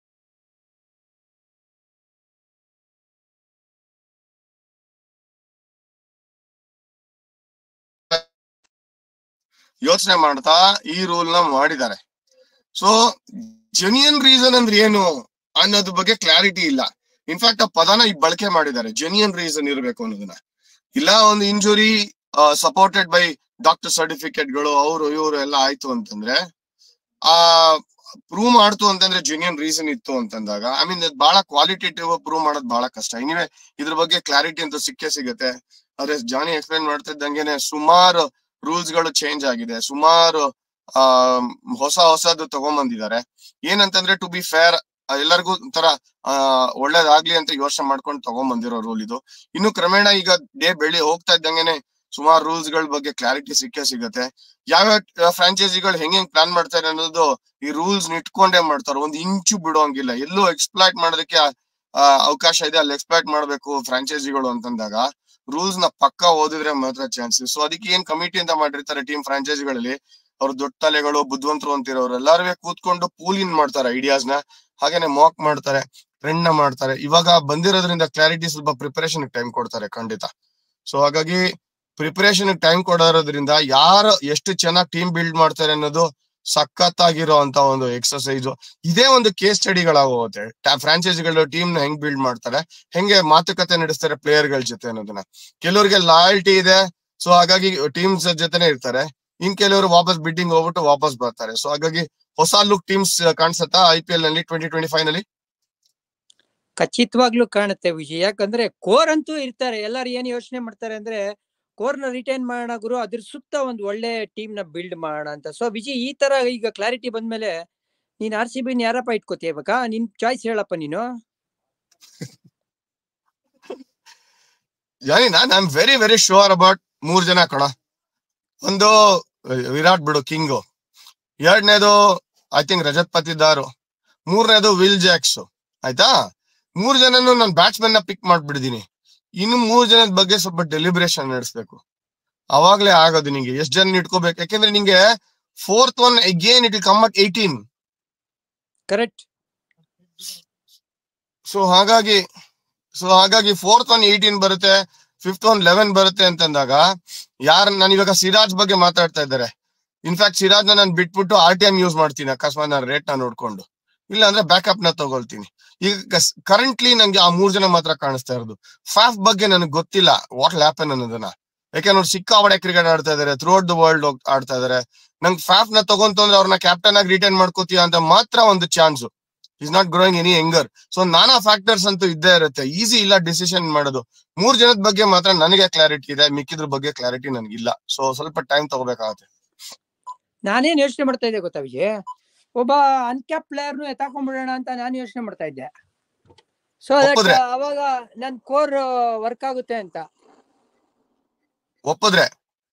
ಯೋಚನೆ ಮಾಡ್ತಾ ಈ ರೂಲ್ ನ ಮಾಡಿದ್ದಾರೆ ಸೊ ಜೆನ್ಯನ್ ರೀಸನ್ ಅಂದ್ರೆ ಏನು ಅನ್ನೋದ್ರ ಬಗ್ಗೆ ಕ್ಲಾರಿಟಿ ಇಲ್ಲ ಇನ್ಫ್ಯಾಕ್ಟ್ ಆ ಪದನ ಈ ಬಳಕೆ ಮಾಡಿದ್ದಾರೆ ಜೆನ್ಯನ್ ರೀಸನ್ ಇರಬೇಕು ಅನ್ನೋದನ್ನ ಇಲ್ಲ ಒಂದು injury supported by doctor certificate ಗಳು ಅವರು ಇವರು ಎಲ್ಲ ಆಯ್ತು ಅಂತಂದ್ರೆ ಆ ಪ್ರೂವ್ ಮಾಡ್ತು ಅಂತಂದ್ರೆ ಜೆನ್ಯನ್ ರೀಸನ್ ಇತ್ತು ಅಂತಂದಾಗ ಐ ಮೀನ್ ಬಹಳ ಕ್ವಾಲಿಟೇಟಿವ್ ಪ್ರೂವ್ ಮಾಡೋದು ಬಹಳ ಕಷ್ಟ ಎನಿವೆ ಇದ್ರ ಬಗ್ಗೆ ಕ್ಲಾರಿಟಿ ಅಂತ ಸಿಕ್ಕೇ ಸಿಗುತ್ತೆ ಆದ್ರೆ ಜಾನಿ ಎಕ್ಸ್ಪ್ಲೈನ್ ಮಾಡ್ತಿದ್ದಂಗೆನೆ ಸುಮಾರು ರೂಲ್ಸ್ ಗಳು ಚೇಂಜ್ ಆಗಿದೆ ಸುಮಾರು ಆ ಹೊಸ ಹೊಸದು ತಗೊಂಬಂದಿದ್ದಾರೆ ಏನಂತಂದ್ರೆ ಟು ಬಿ ಫೇರ್ ಎಲ್ಲರಿಗೂ ಒಂಥರ ಆ ಒಳ್ಳೇದಾಗ್ಲಿ ಅಂತ ಯೋಚನೆ ಮಾಡ್ಕೊಂಡು ತಗೊಂಬಂದಿರೋ ರೂಲ್ ಇದು ಇನ್ನು ಕ್ರಮೇಣ ಈಗ ಡೇ ಬೆಳಿ ಹೋಗ್ತಾ ಇದ್ದಂಗೆನೆ ಸುಮಾರು ರೂಲ್ಸ್ ಗಳ ಬಗ್ಗೆ ಕ್ಲಾರಿಟಿ ಸಿಕ್ಕೇ ಸಿಗತ್ತೆ ಯಾವ್ಯಾವ ಫ್ರಾಂಚೈಸಿಗಳು ಹೆಂಗ್ ಹೆಂಗ್ ಪ್ಲಾನ್ ಮಾಡ್ತಾರೆ ಅನ್ನೋದು ಈ ರೂಲ್ಸ್ ಇಟ್ಕೊಂಡೇ ಮಾಡ್ತಾರೆ ಒಂದ್ ಇಂಚು ಬಿಡೋಂಗಿಲ್ಲ ಎಲ್ಲೂ ಎಕ್ಸ್ಪ್ಲಾಯ್ಟ್ ಮಾಡೋದಕ್ಕೆ ಆ, ಅವಕಾಶ ಇದೆ ಅಲ್ಲಿ ಎಕ್ಸ್ಪ್ಲಾಯ್ಟ್ ಮಾಡ್ಬೇಕು ಫ್ರಾಂಚೈಸಿಗಳು ಅಂತಂದಾಗ ರೂಲ್ಸ್ ನ ಪಕ್ಕ ಓದಿದ್ರೆ ಮಾತ್ರ ಚಾನ್ಸಸ್ ಸೊ ಅದಕ್ಕೆ ಏನ್ ಕಮಿಟಿ ಅಂತ ಮಾಡಿರ್ತಾರೆ ಟೀಮ್ ಫ್ರಾಂಚೈಸಿಗಳಲ್ಲಿ ಅವ್ರು ದೊಡ್ಡ ತಲೆಗಳು ಬುದ್ಧಿವಂತರು ಅಂತಿರೋರು ಎಲ್ಲಾರು ಕೂತ್ಕೊಂಡು ಪೂಲ್ ಇನ್ ಮಾಡ್ತಾರೆ ಐಡಿಯಾಸ್ ನ ಹಾಗೇನೆ ಮಾಕ್ ಮಾಡ್ತಾರೆ ಟ್ರೆಂಡ್ ನ ಮಾಡ್ತಾರೆ ಇವಾಗ ಬಂದಿರೋದ್ರಿಂದ ಕ್ಲಾರಿಟಿ ಸ್ವಲ್ಪ ಪ್ರಿಪರೇಷನ್ ಟೈಮ್ ಕೊಡ್ತಾರೆ ಖಂಡಿತ ಸೊ ಹಾಗಾಗಿ ಪ್ರಿಪರೇಷನ್ ಟೈಮ್ ಕೊಡೋದ್ರಿಂದ ಯಾರು ಎಷ್ಟು ಚೆನ್ನಾಗಿ ಟೀಮ್ ಬಿಲ್ಡ್ ಮಾಡ್ತಾರೆ ಅನ್ನೋದು ಸಖತ್ತಾಗಿರೋ ಅಂತ ಒಂದು ಎಕ್ಸರ್ಸೈಸ್ ಇದೇ ಒಂದು ಕೇಸ್ ಸ್ಟಡಿಗಳಾಗೋಗುತ್ತೆ ಫ್ರಾಂಚೈಸಿಗಳು ಟೀಮ್ ನ ಹೆಂಗ್ ಬಿಲ್ಡ್ ಮಾಡ್ತಾರೆ ಹೆಂಗೆ ಮಾತುಕತೆ ನಡೆಸ್ತಾರೆ ಪ್ಲೇಯರ್ ಗಳ ಜೊತೆ ಅನ್ನೋದನ್ನ ಕೆಲವರಿಗೆ ಲಾಯಲ್ಟಿ ಇದೆ ಸೊ ಹಾಗಾಗಿ ಟೀಮ್ಸ್ ಜೊತೆನೆ ಇರ್ತಾರೆ ಇನ್ ಕೆಲವರು ವಾಪಸ್ ಬಿಡ್ಡಿಂಗ್ ಹೋಗ್ಬಿಟ್ಟು ವಾಪಸ್ ಬರ್ತಾರೆ ಸೊ ಹಾಗಾಗಿ ಹೊಸ ಲುಕ್ ಟೀಮ್ಸ್ ಕಾಣಿಸತ್ತಾ ಐ ಪಿ ಎಲ್ ನಲ್ಲಿ ಟ್ವೆಂಟಿ ಟ್ವೆಂಟಿ ಫೈವ್ ನಲ್ಲಿ ಖಚಿತವಾಗ್ಲೂ ಕಾಣುತ್ತೆ ವಿಜಯ್ ಯಾಕಂದ್ರೆ ಕೋರ್ ಅಂತೂ ಇರ್ತಾರೆ ಎಲ್ಲರೂ ಏನ್ ಯೋಚನೆ ಮಾಡ್ತಾರೆ ಅಂದ್ರೆ ಕೋರ್ ನ ರಿಟೈನ್ ಮಾಡೋಣ ಗುರು ಅದ್ರ ಸುತ್ತ ಒಂದು ಒಳ್ಳೆ ಟೀಮ್ ನ ಬಿಲ್ಡ್ ಮಾಡೋಣ ಅಂತ ಸೊ ವಿಜಯ್ ಈ ತರ ಈಗ ಕ್ಲಾರಿಟಿ ಬಂದ್ಮೇಲೆ ನೀನ್ ಆರ್ ಸಿ ಬಿ ಯಾರಪ್ಪ ಇಟ್ಕೋತೀಯ ಇವಾಗ ನಿನ್ ಚಾಯ್ಸ್ ಹೇಳಪ್ಪ ನೀನು ಜಾನಿ ನಾನ್ I am very very sure about ಮೂರ್ ಜನ ಕಣ ಒಂದು ವಿರಾಟ್ ಬಿಡು ಕಿಂಗು ಎರಡನೇದು ಐ ಥಿಂಕ್ ರಜತ್ ಪತಿದಾರು ಮೂರನೇದು ವಿಲ್ ಜಾಕ್ಸ್ ಆಯ್ತಾ ಮೂರ್ ಜನನು ನಾನು ಬ್ಯಾಟ್ಸ್ಮನ್ ನ ಪಿಕ್ ಮಾಡ್ಬಿಡಿದೀನಿ ಇನ್ನು ಮೂರ್ ಜನದ ಬಗ್ಗೆ ಸ್ವಲ್ಪ ಡೆಲಿಬ್ರೇಷನ್ ನಡೆಸ್ಬೇಕು ಅವಾಗ್ಲೇ ಆಗೋದು ನಿಂಗೆ ಎಷ್ಟ್ ಜನ ಇಟ್ಕೋಬೇಕು ಯಾಕೆಂದ್ರೆ ನಿಂಗೆ fourth one again it come at eighteen correct so ಹಾಗಾಗಿ ಸೊ ಹಾಗಾಗಿ ಫೋರ್ತ್ ಒನ್ ಏಯ್ಟೀನ್ ಬರುತ್ತೆ ಫಿಫ್ತ್ ಒನ್ ಲೆವೆನ್ ಬರುತ್ತೆ ಅಂತಂದಾಗ ಯಾರ ನಾನು ಇವಾಗ ಸಿರಾಜ್ ಬಗ್ಗೆ ಮಾತಾಡ್ತಾ ಇದ್ದಾರೆ ಇನ್ಫ್ಯಾಕ್ಟ್ ಸಿರಾಜ್ ನ ನಾನು ಬಿಟ್ಬಿಟ್ಟು ಆರ್ ಟಿ ಎಂ ಯೂಸ್ ಮಾಡ್ತೀನಿ ಅಕಸ್ಮಾತ್ ನಾನು ರೇಟ್ ನ ನೋಡ್ಕೊಂಡು ಇಲ್ಲ ಅಂದ್ರೆ ಬ್ಯಾಕಪ್ ನ ತಗೊಳ್ತೀನಿ ಈಗ ಕರೆಂಟ್ಲಿ ನಂಗೆ ಆ ಮೂರ್ ಜನ ಮಾತ್ರ ಕಾಣಿಸ್ತಾ ಇರೋದು ಫ್ಯಾಫ್ ಬಗ್ಗೆ ನನಗೆ ಗೊತ್ತಿಲ್ಲ ವಾಟ್ ಲ್ಯಾಪನ್ ಅನ್ನೋದನ್ನ ಯಾಕಂದ್ರೆ ಸಿಕ್ಕಾಪಡೆ ಕ್ರಿಕೆಟ್ ಆಡ್ತಾ ಇದಾರೆ ಥ್ರೂ ಔಟ್ ದ ವರ್ಲ್ಡ್ ಆಡ್ತಾ ಇದಾರೆ ನಂಗೆ ಫ್ಯಾಫ್ ನ ತಗೊಂತಂದ್ರೆ ಅವ್ರನ್ನ ಕ್ಯಾಪ್ಟನ್ ಆಗಿ ರಿಟೈನ್ ಮಾಡ್ಕೋತೀಯ ಅಂತ ಮಾತ್ರ ಒಂದು chance is not growing any anger so ನಾನಾ ಫ್ಯಾಕ್ಟರ್ಸ್ ಅಂತೂ ಇದ್ದೇ ಇರುತ್ತೆ ಈಸಿ ಇಲ್ಲ ಡಿಸಿಷನ್ ಮಾಡೋದು ಮೂರ್ ಜನದ ಬಗ್ಗೆ ಮಾತ್ರ ನನಗೆ ಕ್ಲಾರಿಟಿ ಇದೆ ಮಿಕ್ಕಿದ್ರ ಬಗ್ಗೆ ಕ್ಲಾರಿಟಿ ನನಗಿಲ್ಲ ಸೊ ಸ್ವಲ್ಪ ಟೈಮ್ ತಗೋಬೇಕಾಗತ್ತೆ ನಾನೇನ್ ಯೋಚನೆ ಮಾಡ್ತಾ ಇದ್ದೆ ಗೊತ್ತಾ ವಿಜಯ್ ಒಬ್ಬ ಅನ್ಕ್ಯಾಪ್ ಪ್ಲೇಯರ್ನು ಎತ್ತಾಕೊಂಡ್ಬಿಡೋಣ ಅಂತ ನಾನು ಯೋಚನೆ ಮಾಡ್ತಾ ಇದ್ದೆ ಸೊ ಒಪ್ಪಿದ್ರೆ? ಅವಾಗ ನನ್ ಕೋರ್ ವರ್ಕ್ ಆಗುತ್ತೆ ಅಂತ ಒಪ್ಪಿದ್ರೆ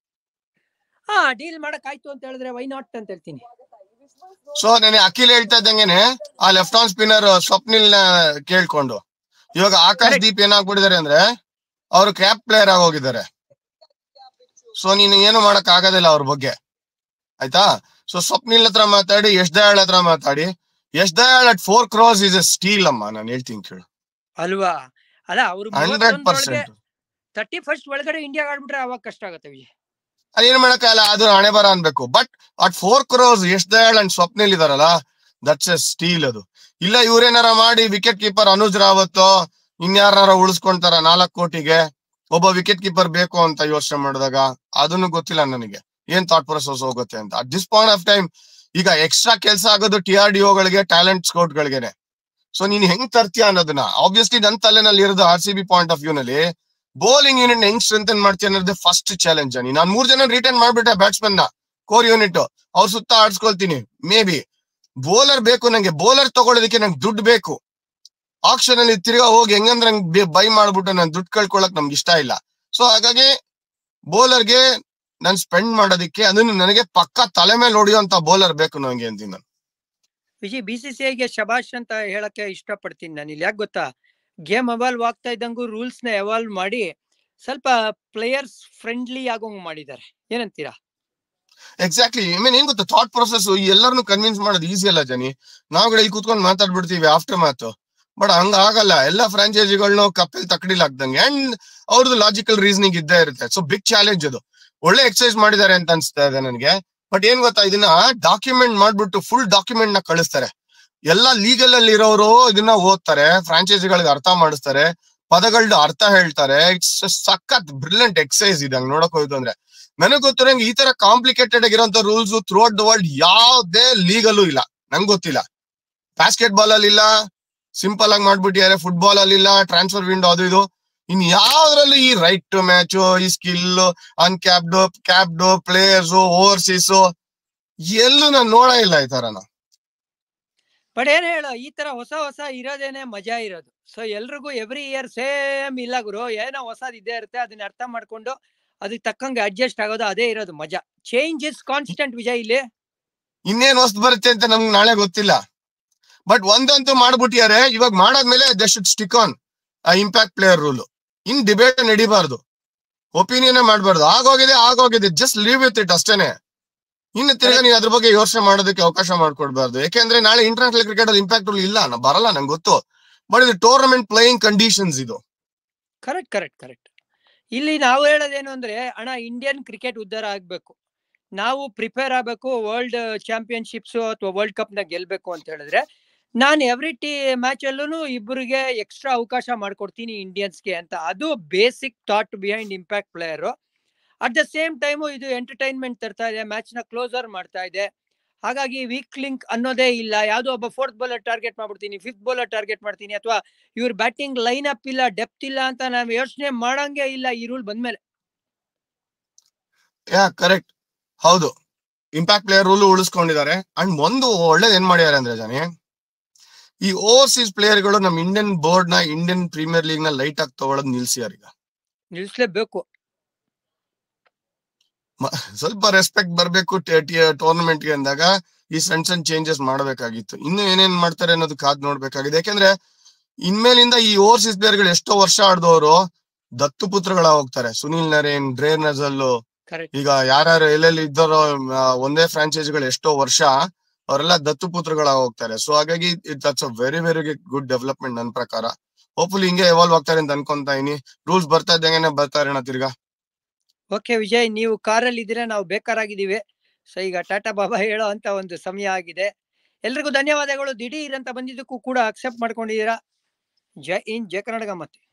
ಹಾ ಡೀಲ್ ಮಾಡಕ್ ಆಯ್ತು ಅಂತ ಹೇಳಿದ್ರೆ ವೈ ನಾಟ್ ಅಂತ ಹೇಳ್ತೀನಿ ಸೊ ನೆನೆ ಅಖಿಲ್ ಹೇಳ್ತಾ ಇದ್ದಂಗೆನೆ ಆ ಲೆಫ್ಟ್ ಆನ್ ಸ್ಪಿನ್ನರ್ ಸ್ವಪ್ನಿಲ್ ನ ಕೇಳ್ಕೊಂಡು ಇವಾಗ ಆಕಾಶ್ Correct. ದೀಪ್ ಏನಾಗ್ಬಿಟ್ಟಿದ್ದಾರೆ ಅಂದ್ರೆ ಅವರು ಕ್ಯಾಪ್ ಪ್ಲೇಯರ್ ಆಗಿ ಹೋಗಿದ್ದಾರೆ ಸೊ ನೀನು ಏನು ಮಾಡಕ್ ಆಗೋದಿಲ್ಲ ಅವ್ರ ಬಗ್ಗೆ ಆಯ್ತಾ ಸೊ ಸ್ವಪ್ನಿಲ್ ಹತ್ರ ಮಾತಾಡಿ ಯಶ್ ದಯಾಳ್ ಹತ್ರ ಮಾತಾಡಿ Yash Dayal at four crores is a steal ಅಮ್ಮ ನಾನು ಹೇಳ್ತೀನಿ ಕೇಳು ಅಲ್ವಾ ಅಲ್ಲ ಅವ್ರು ಹಂಡ್ರೆಡ್ ಪರ್ಸೆಂಟ್ ತರ್ಟಿ ಫಸ್ಟ್ ಒಳಗಡೆ ಇಂಡಿಯಾ ಆಡ್ಬಿಟ್ರೆ ಅವಾಗ ಕಷ್ಟ ಆಗತ್ತೆ ವಿಜಯ್ ಅದೇನು ಮಾಡಕ್ಕಾಗಲ್ಲ ಅದು ಹಣೆ ಬರ ಅನ್ಬೇಕು but at four crores Yash Dayal and Swapnil ಇದಾರಲ್ಲ ದಟ್ಸ್ ಎ ಸ್ಟೀಲ್ ಅದು ಇಲ್ಲ ಇವ್ರೇನಾರ ಮಾಡಿ ವಿಕೆಟ್ ಕೀಪರ್ ಅನುಜ್ ರಾವತ್ ಇನ್ಯಾರ ಉಳಿಸ್ಕೊಂತಾರ ನಾಲ್ಕು ಕೋಟಿಗೆ ಒಬ್ಬ ವಿಕೆಟ್ ಕೀಪರ್ ಬೇಕು ಅಂತ ಯೋಚನೆ ಮಾಡಿದಾಗ ಅದನ್ನು ಗೊತ್ತಿಲ್ಲ ನನಗೆ ಏನ್ ಥಾಟ್ ಪ್ರೊಸೆಸ್ ಹೋಗುತ್ತೆ ಅಂತ at this point of time ಈಗ ಎಕ್ಸ್ಟ್ರಾ ಕೆಲಸ ಆಗೋದು ಟಿ ಆರ್ ಡಿ ಗಳಿಗೆ ಟ್ಯಾಲೆಂಟ್ ಸ್ಕೌಟ್ ಗಳಿಗೆನೆ ಸೊ ನೀನ್ ಹೆಂಗ್ ತರ್ತೀಯ ಅನ್ನೋದನ್ನ ಆಬ್ವಿಯಸ್ಲಿ ನನ್ ತಲೆನಲ್ಲಿ ಇರೋದು R C B point of view ನಲ್ಲಿ ಬೌಲಿಂಗ್ ಯೂನಿಟ್ ಹೆಂಗ್ ಸ್ಟ್ರೆಂಥನ್ ಮಾಡ್ತೀಯ ಅನ್ನೋದೇ ಫಸ್ಟ್ ಚಾಲೆಂಜ್ ನೀ ನಾನ್ ಮೂರ್ ಜನ ರಿಟರ್ನ್ ಮಾಡ್ಬಿಟ್ಟೆ ಬ್ಯಾಟ್ಸ್ಮನ್ ನ ಕೋರ್ ಯೂನಿಟ್ ಅವ್ರ ಸುತ್ತ ಆಡ್ಸ್ಕೊಳ್ತೀನಿ ಮೇ ಬಿ ಬೌಲರ್ ಬೇಕು ನಂಗೆ ಬೌಲರ್ ತಗೊಳ್ಳೋದಕ್ಕೆ ನಂಗೆ ದುಡ್ಡು ಬೇಕು ಆಕ್ಷನ್ ಅಲ್ಲಿ ತಿರ್ಗಾ ಹೋಗಿ ಹೆಂಗಂದ್ರೆ ನಂಗೆ ಬೈ ಮಾಡ್ಬಿಟ್ಟು ನಾನು ದುಡ್ಡು ಕಳ್ಕೊಳಕ್ ನಮ್ಗೆ ಇಷ್ಟ ಇಲ್ಲ ಸೊ ಹಾಗಾಗಿ ಬೌಲರ್ಗೆ ನಾನು ಸ್ಪೆಂಡ್ ಮಾಡೋದಕ್ಕೆ ಅದನ್ನು ನನಗೆ ಪಕ್ಕ ತಲೆ ಮೇಲೆ ಹೊಡಿಯೋಂತ ಬೌಲರ್ ಬೇಕು ನಂಗೆ ಅಂತೀನಿ ನಾನು ವಿಜಯ್ ಬಿ ಸಿ ಸಿ ಐಗೆ ಶಬಾಷ್ ಅಂತ ಹೇಳಕ್ಕೆ ಇಷ್ಟಪಡ್ತೀನಿ ನಾನು ಇಲ್ಲಿ ಯಾಕೆ ಗೊತ್ತಾ ಗೇಮ್ ಎವಾಲ್ವ್ ಆಗ್ತಾ ಇದ್ದಂಗೂ ರೂಲ್ಸ್ ನ ಎವಾಲ್ವ್ ಮಾಡಿ ಸ್ವಲ್ಪ ಪ್ಲೇಯರ್ಸ್ ಫ್ರೆಂಡ್ಲಿ ಆಗೋಂಗ್ ಮಾಡಿದ್ದಾರೆ ಏನಂತೀರಾ ಎಕ್ಸಾಕ್ಟ್ಲಿ ಐ ಮೀನ್ ಏನ್ ಗೊತ್ತಾ ಥಾಟ್ ಪ್ರೊಸೆಸ್ ಎಲ್ಲರನ್ನು ಕನ್ವಿನ್ಸ್ ಮಾಡೋದು ಈಸಿ ಅಲ್ಲ ಜನಿ ನಾವುಗಳು ಇಲ್ಲಿ ಕೂತ್ಕೊಂಡು ಮಾತಾಡ್ಬಿಡ್ತೀವಿ ಆಫ್ಟರ್ ಮಾತು ಬಟ್ ಹಂಗ ಆಗಲ್ಲ ಎಲ್ಲ ಫ್ರಾಂಚೈಸಿಗಳನ್ನ ಕಪ್ಪಲ್ ತಕಡಿಲ್ ಹಾಕ್ದಂಗೆ ಅಂಡ್ ಅವ್ರದ್ದು ಲಾಜಿಕಲ್ ರೀಸನಿಂಗ್ ಇದ್ದೇ ಇರುತ್ತೆ ಸೊ ಬಿಗ್ ಚಾಲೆಂಜ್ ಅದು ಒಳ್ಳೆ ಎಕ್ಸರ್ಸೈಸ್ ಮಾಡಿದ್ದಾರೆ ಅಂತ ಅನ್ಸ್ತಾ ಇದೆ ನನಗೆ ಬಟ್ ಏನ್ ಗೊತ್ತಾ ಇದನ್ನ ಡಾಕ್ಯುಮೆಂಟ್ ಮಾಡ್ಬಿಟ್ಟು ಫುಲ್ ಡಾಕ್ಯುಮೆಂಟ್ ನ ಕಳಿಸ್ತಾರೆ ಎಲ್ಲ ಲೀಗಲ್ ಅಲ್ಲಿ ಇರೋರು ಇದನ್ನ ಓದ್ತಾರೆ ಫ್ರಾಂಚೈಸಿಗಳಿಗೆ ಅರ್ಥ ಮಾಡಿಸ್ತಾರೆ ಪದಗಳದ್ದು ಅರ್ಥ ಹೇಳ್ತಾರೆ ಇಟ್ಸ್ ಸಖತ್ ಬ್ರಿಲಿಯಂಟ್ ಎಕ್ಸರ್ಸೈಸ್ ಇದೆ ಹಂಗ್ ನೋಡಕ್ ಹೋಯ್ತು ಅಂದ್ರೆ ನನಗ್ ಗೊತ್ತಿರಂಗೆ ಈ ತರ ಕಾಂಪ್ಲಿಕೇಟೆಡ್ ಆಗಿರೋಂತ rules throughout the world ಯಾವ್ದೇ ಲೀಗಲ್ಲೂ ಇಲ್ಲ ನಂಗೆ ಗೊತ್ತಿಲ್ಲ ಬಾಸ್ಕೆಟ್ ಬಾಲ್ ಅಲ್ಲಿ ಇಲ್ಲ ಸಿಂಪಲ್ ಆಗಿ ಮಾಡ್ಬಿಟ್ಟಿದ್ದಾರೆ ಫುಟ್ಬಾಲ್ ಅಲ್ಲಿ ಇಲ್ಲ ಟ್ರಾನ್ಸ್ಫರ್ ವಿಂಡೋ ಅದು ಇದು ಇನ್ ಯಾವ್ದ್ರಲ್ಲೂ ಈ ರೈಟ್ ಟು ಮ್ಯಾಚ್ ಈ skill uncapped capped players overseas ಎಲ್ಲೂ ನಾನು ನೋಡ ಇಲ್ಲ ಈ ತರನ ಬಟ್ ಏನ್ ಹೇಳು ಈ ತರ ಹೊಸ ಹೊಸ ಇರೋದೇನೆ ಮಜಾ ಇರೋದು ಸೊ ಎಲ್ರಿಗೂ ಎವ್ರಿ ಇಯರ್ ಸೇಮ್ ಇಲ್ಲ ಗುರು ಏನೋ ಹೊಸದ್ ಇದ್ದೇ ಇರುತ್ತೆ ಅದನ್ನ ಅರ್ಥ ಮಾಡ್ಕೊಂಡು ಅದಕ್ಕೆ ತಕ್ಕಂಗೆ ಅಡ್ಜಸ್ಟ್ ಆಗೋದು ಅದೇ ಇರೋದು ಮಜಾ ಚೇಂಜ್ ಇಸ್ ಕಾನ್ಸ್ಟೆಂಟ್ ವಿಜಯ್ ಇಲ್ಲಿ ಇನ್ನೇನ್ ಹೊಸ್ತು ಬರುತ್ತೆ ಅಂತ ನಮ್ಗೆ ನಾಳೆ ಗೊತ್ತಿಲ್ಲ ಬಟ್ ಒಂದಂತೂ ಮಾಡ್ಬಿಟ್ಟಿದ್ದಾರೆ ಇವಾಗ ಮಾಡಾದ್ಮೇಲೆ they should stick on impact player rule ಇನ್ ಡಿಬೇಟ್ ನಡಿಬಾರ್ದು ಒಪಿನಿಯನ್ ಮಾಡಬಾರ್ದು ಆಗೋಗಿದೆ ಆಗೋಗಿದೆ ಜಸ್ಟ್ ಲೀವ್ ವಿತ್ ಇಟ್ ಅಷ್ಟೇನೆ ಇನ್ನು ತಿರ್ಗಾ ನೀವು ಅದ್ರ ಬಗ್ಗೆ ಯೋಚನೆ ಮಾಡೋದಕ್ಕೆ ಅವಕಾಶ ಮಾಡ್ಕೊಡ್ಬಾರ್ದು ಯಾಕೆಂದ್ರೆ ನಾಳೆ ಇಂಟರ್ನ್ಯಾಷನಲ್ ಕ್ರಿಕೆಟ್ ಅಲ್ಲಿ ಇಂಪ್ಯಾಕ್ಟ್ ರೂಲ್ ಇಲ್ಲ ನಾ ಬರಲ್ಲ ನಂಗೆ ಗೊತ್ತು ಬಟ್ ಇದು ಟೂರ್ನಮೆಂಟ್ ಪ್ಲೇಯಿಂಗ್ ಕಂಡೀಷನ್ಸ್ ಇದು ಕರೆಕ್ಟ್ ಕರೆಕ್ಟ್ ಕರೆಕ್ಟ್ ಇಲ್ಲಿ ನಾವು ಹೇಳೋದೇನು ಅಂದ್ರೆ ಅಣ್ಣ ಇಂಡಿಯನ್ ಕ್ರಿಕೆಟ್ ಉದ್ಧಾರ ಆಗ್ಬೇಕು ನಾವು ಪ್ರಿಪೇರ್ ಆಗ್ಬೇಕು ವರ್ಲ್ಡ್ ಚಾಂಪಿಯನ್ಶಿಪ್ಸ್ ಅಥವಾ ವರ್ಲ್ಡ್ ಕಪ್ ನ ಗೆಲ್ಬೇಕು ಅಂತ ಹೇಳಿದ್ರೆ ನಾನು ಎವ್ರಿ ಟಿ ಮ್ಯಾಚ್ ಅಲ್ಲೂ ಇಬ್ಬರಿಗೆ ಎಕ್ಸ್ಟ್ರಾ ಅವಕಾಶ ಮಾಡ್ಕೊಡ್ತೀನಿ ಇಂಡಿಯನ್ಸ್ಗೆ ಅಂತ ಅದು basic thought behind impact player at the same time ಇದು ಎಂಟರ್ಟೈನ್ಮೆಂಟ್ ತರ್ತಾ ಇದೆ ಮ್ಯಾಚ್ ನ ಕ್ಲೋಸರ್ ಮಾಡ್ತಾ ಇದೆ ಹಾಗಾಗಿ ವೀಕ್ ಲಿಂಕ್ ಅನ್ನೋದೇ ಇಲ್ಲ ಯಾವ್ದೋ ಒಬ್ಬ ಫೋರ್ತ್ ಬೌಲರ್ ಟಾರ್ಗೆಟ್ ಮಾಡ್ಬಿಡ್ತೀನಿ ಫಿಫ್ತ್ ಬೌಲರ್ ಟಾರ್ಗೆಟ್ ಮಾಡ್ತೀನಿ ಅಥವಾ ಇವ್ರ ಬ್ಯಾಟಿಂಗ್ ಲೈನ್ ಅಪ್ ಇಲ್ಲ ಡೆಪ್ತ್ ಇಲ್ಲ ಅಂತ ನಾವು ಯೋಚನೆ ಮಾಡಂಗೆ ಇಲ್ಲ ಈ ರೂಲ್ ಬಂದ್ಮೇಲೆ ಯಾ ಕರೆಕ್ಟ್ ಹೌದು ಇಂಪ್ಯಾಕ್ಟ್ ಪ್ಲೇಯರ್ ರೂಲ್ ಉಳಿಸ್ಕೊಂಡಿದ್ದಾರೆ ಅಂಡ್ ಒಂದು ಒಳ್ಳೇದ್ ಏನ್ ಮಾಡಿದ್ದಾರೆ ಅಂದ್ರೆ ಜಾನಿ ಈ ಓವರ್ಸೀಸ್ ಪ್ಲೇಯರ್ ಗಳು ನಮ್ ಇಂಡಿಯನ್ ಬೋರ್ಡ್ ನ ಇಂಡಿಯನ್ ಪ್ರೀಮಿಯರ್ ಲೀಗ್ ನ ಲೈಟ್ ಆಗಿ ತಗೊಳೋದ್ ನಿಲ್ಸಿಯಾರ ಈಗ ನಿಲ್ಸ್ಲೇಬೇಕು ಸ್ವಲ್ಪ ರೆಸ್ಪೆಕ್ಟ್ ಬರ್ಬೇಕು ಟೂರ್ನಮೆಂಟ್ ಗೆ ಅಂದಾಗ ಈ ಸಣ್ಣ ಸಣ್ಣ ಚೇಂಜಸ್ ಮಾಡಬೇಕಾಗಿತ್ತು ಇನ್ನು ಏನೇನ್ ಮಾಡ್ತಾರೆ ಅನ್ನೋದು ಕಾದ್ ನೋಡ್ಬೇಕಾಗಿದೆ ಯಾಕಂದ್ರೆ ಇನ್ಮೇಲಿಂದ ಈ ಓವರ್ಸೀಸ್ ಪ್ಲೇಯರ್ ಗಳು ಎಷ್ಟೋ ವರ್ಷ ಆಡ್ದವರು ದತ್ತು ಪುತ್ರಗಳ ಹೋಗ್ತಾರೆ ಸುನಿಲ್ ನರೇನ್ ಡ್ರೇರ್ ನಜಲ್ ಕರೆಕ್ಟ್ ಈಗ ಯಾರ್ಯಾರು ಎಲ್ಲೆಲ್ಲಿ ಇದ್ದಾರೋ ಆ, ಒಂದೇ ಫ್ರಾಂಚೈಸಿಗಳು ಎಷ್ಟೋ ವರ್ಷ ಅವರೆಲ್ಲ ದತ್ತು ಪುತ್ರಗಳ ಹೋಗ್ತಾರೆ ಸೊ ಹಾಗಾಗಿ that's a very very good development ನನ್ನ ಪ್ರಕಾರ ಹೋಪ್ಫುಲಿ ಹಿಂಗೆ ಎವಾಲ್ವ್ ಆಗ್ತಾರೆ ಅಂತ ಅನ್ಕೊಂತ ಇದೀನಿ ರೂಲ್ಸ್ ಬರ್ತಾ ಇದ್ದಂಗೆ ಬರ್ತಾರೆ ಅಣ್ಣ ತಿರ್ಗಾ ಓಕೆ ವಿಜಯ್ ನೀವು ಕಾರಲ್ಲಿ ಇದ್ದೀರಾ ನಾವು ಬೇಕಾರಾಗಿದ್ದೀವಿ ಸೊ ಈಗ ಟಾಟಾ ಬಾಬಾ ಹೇಳೋ ಅಂತ ಒಂದು ಸಮಯ ಆಗಿದೆ ಎಲ್ರಿಗೂ ಧನ್ಯವಾದಗಳು ದಿಢೀರ್ ಅಂತ ಬಂದಿದ್ದಕ್ಕೂ ಕೂಡ ಅಕ್ಸೆಪ್ಟ್ ಮಾಡ್ಕೊಂಡಿದ್ದೀರಾ ಜೈ ಇನ್ ಜಯ ಕರ್ನಾಟಕ ಮತ್ತೆ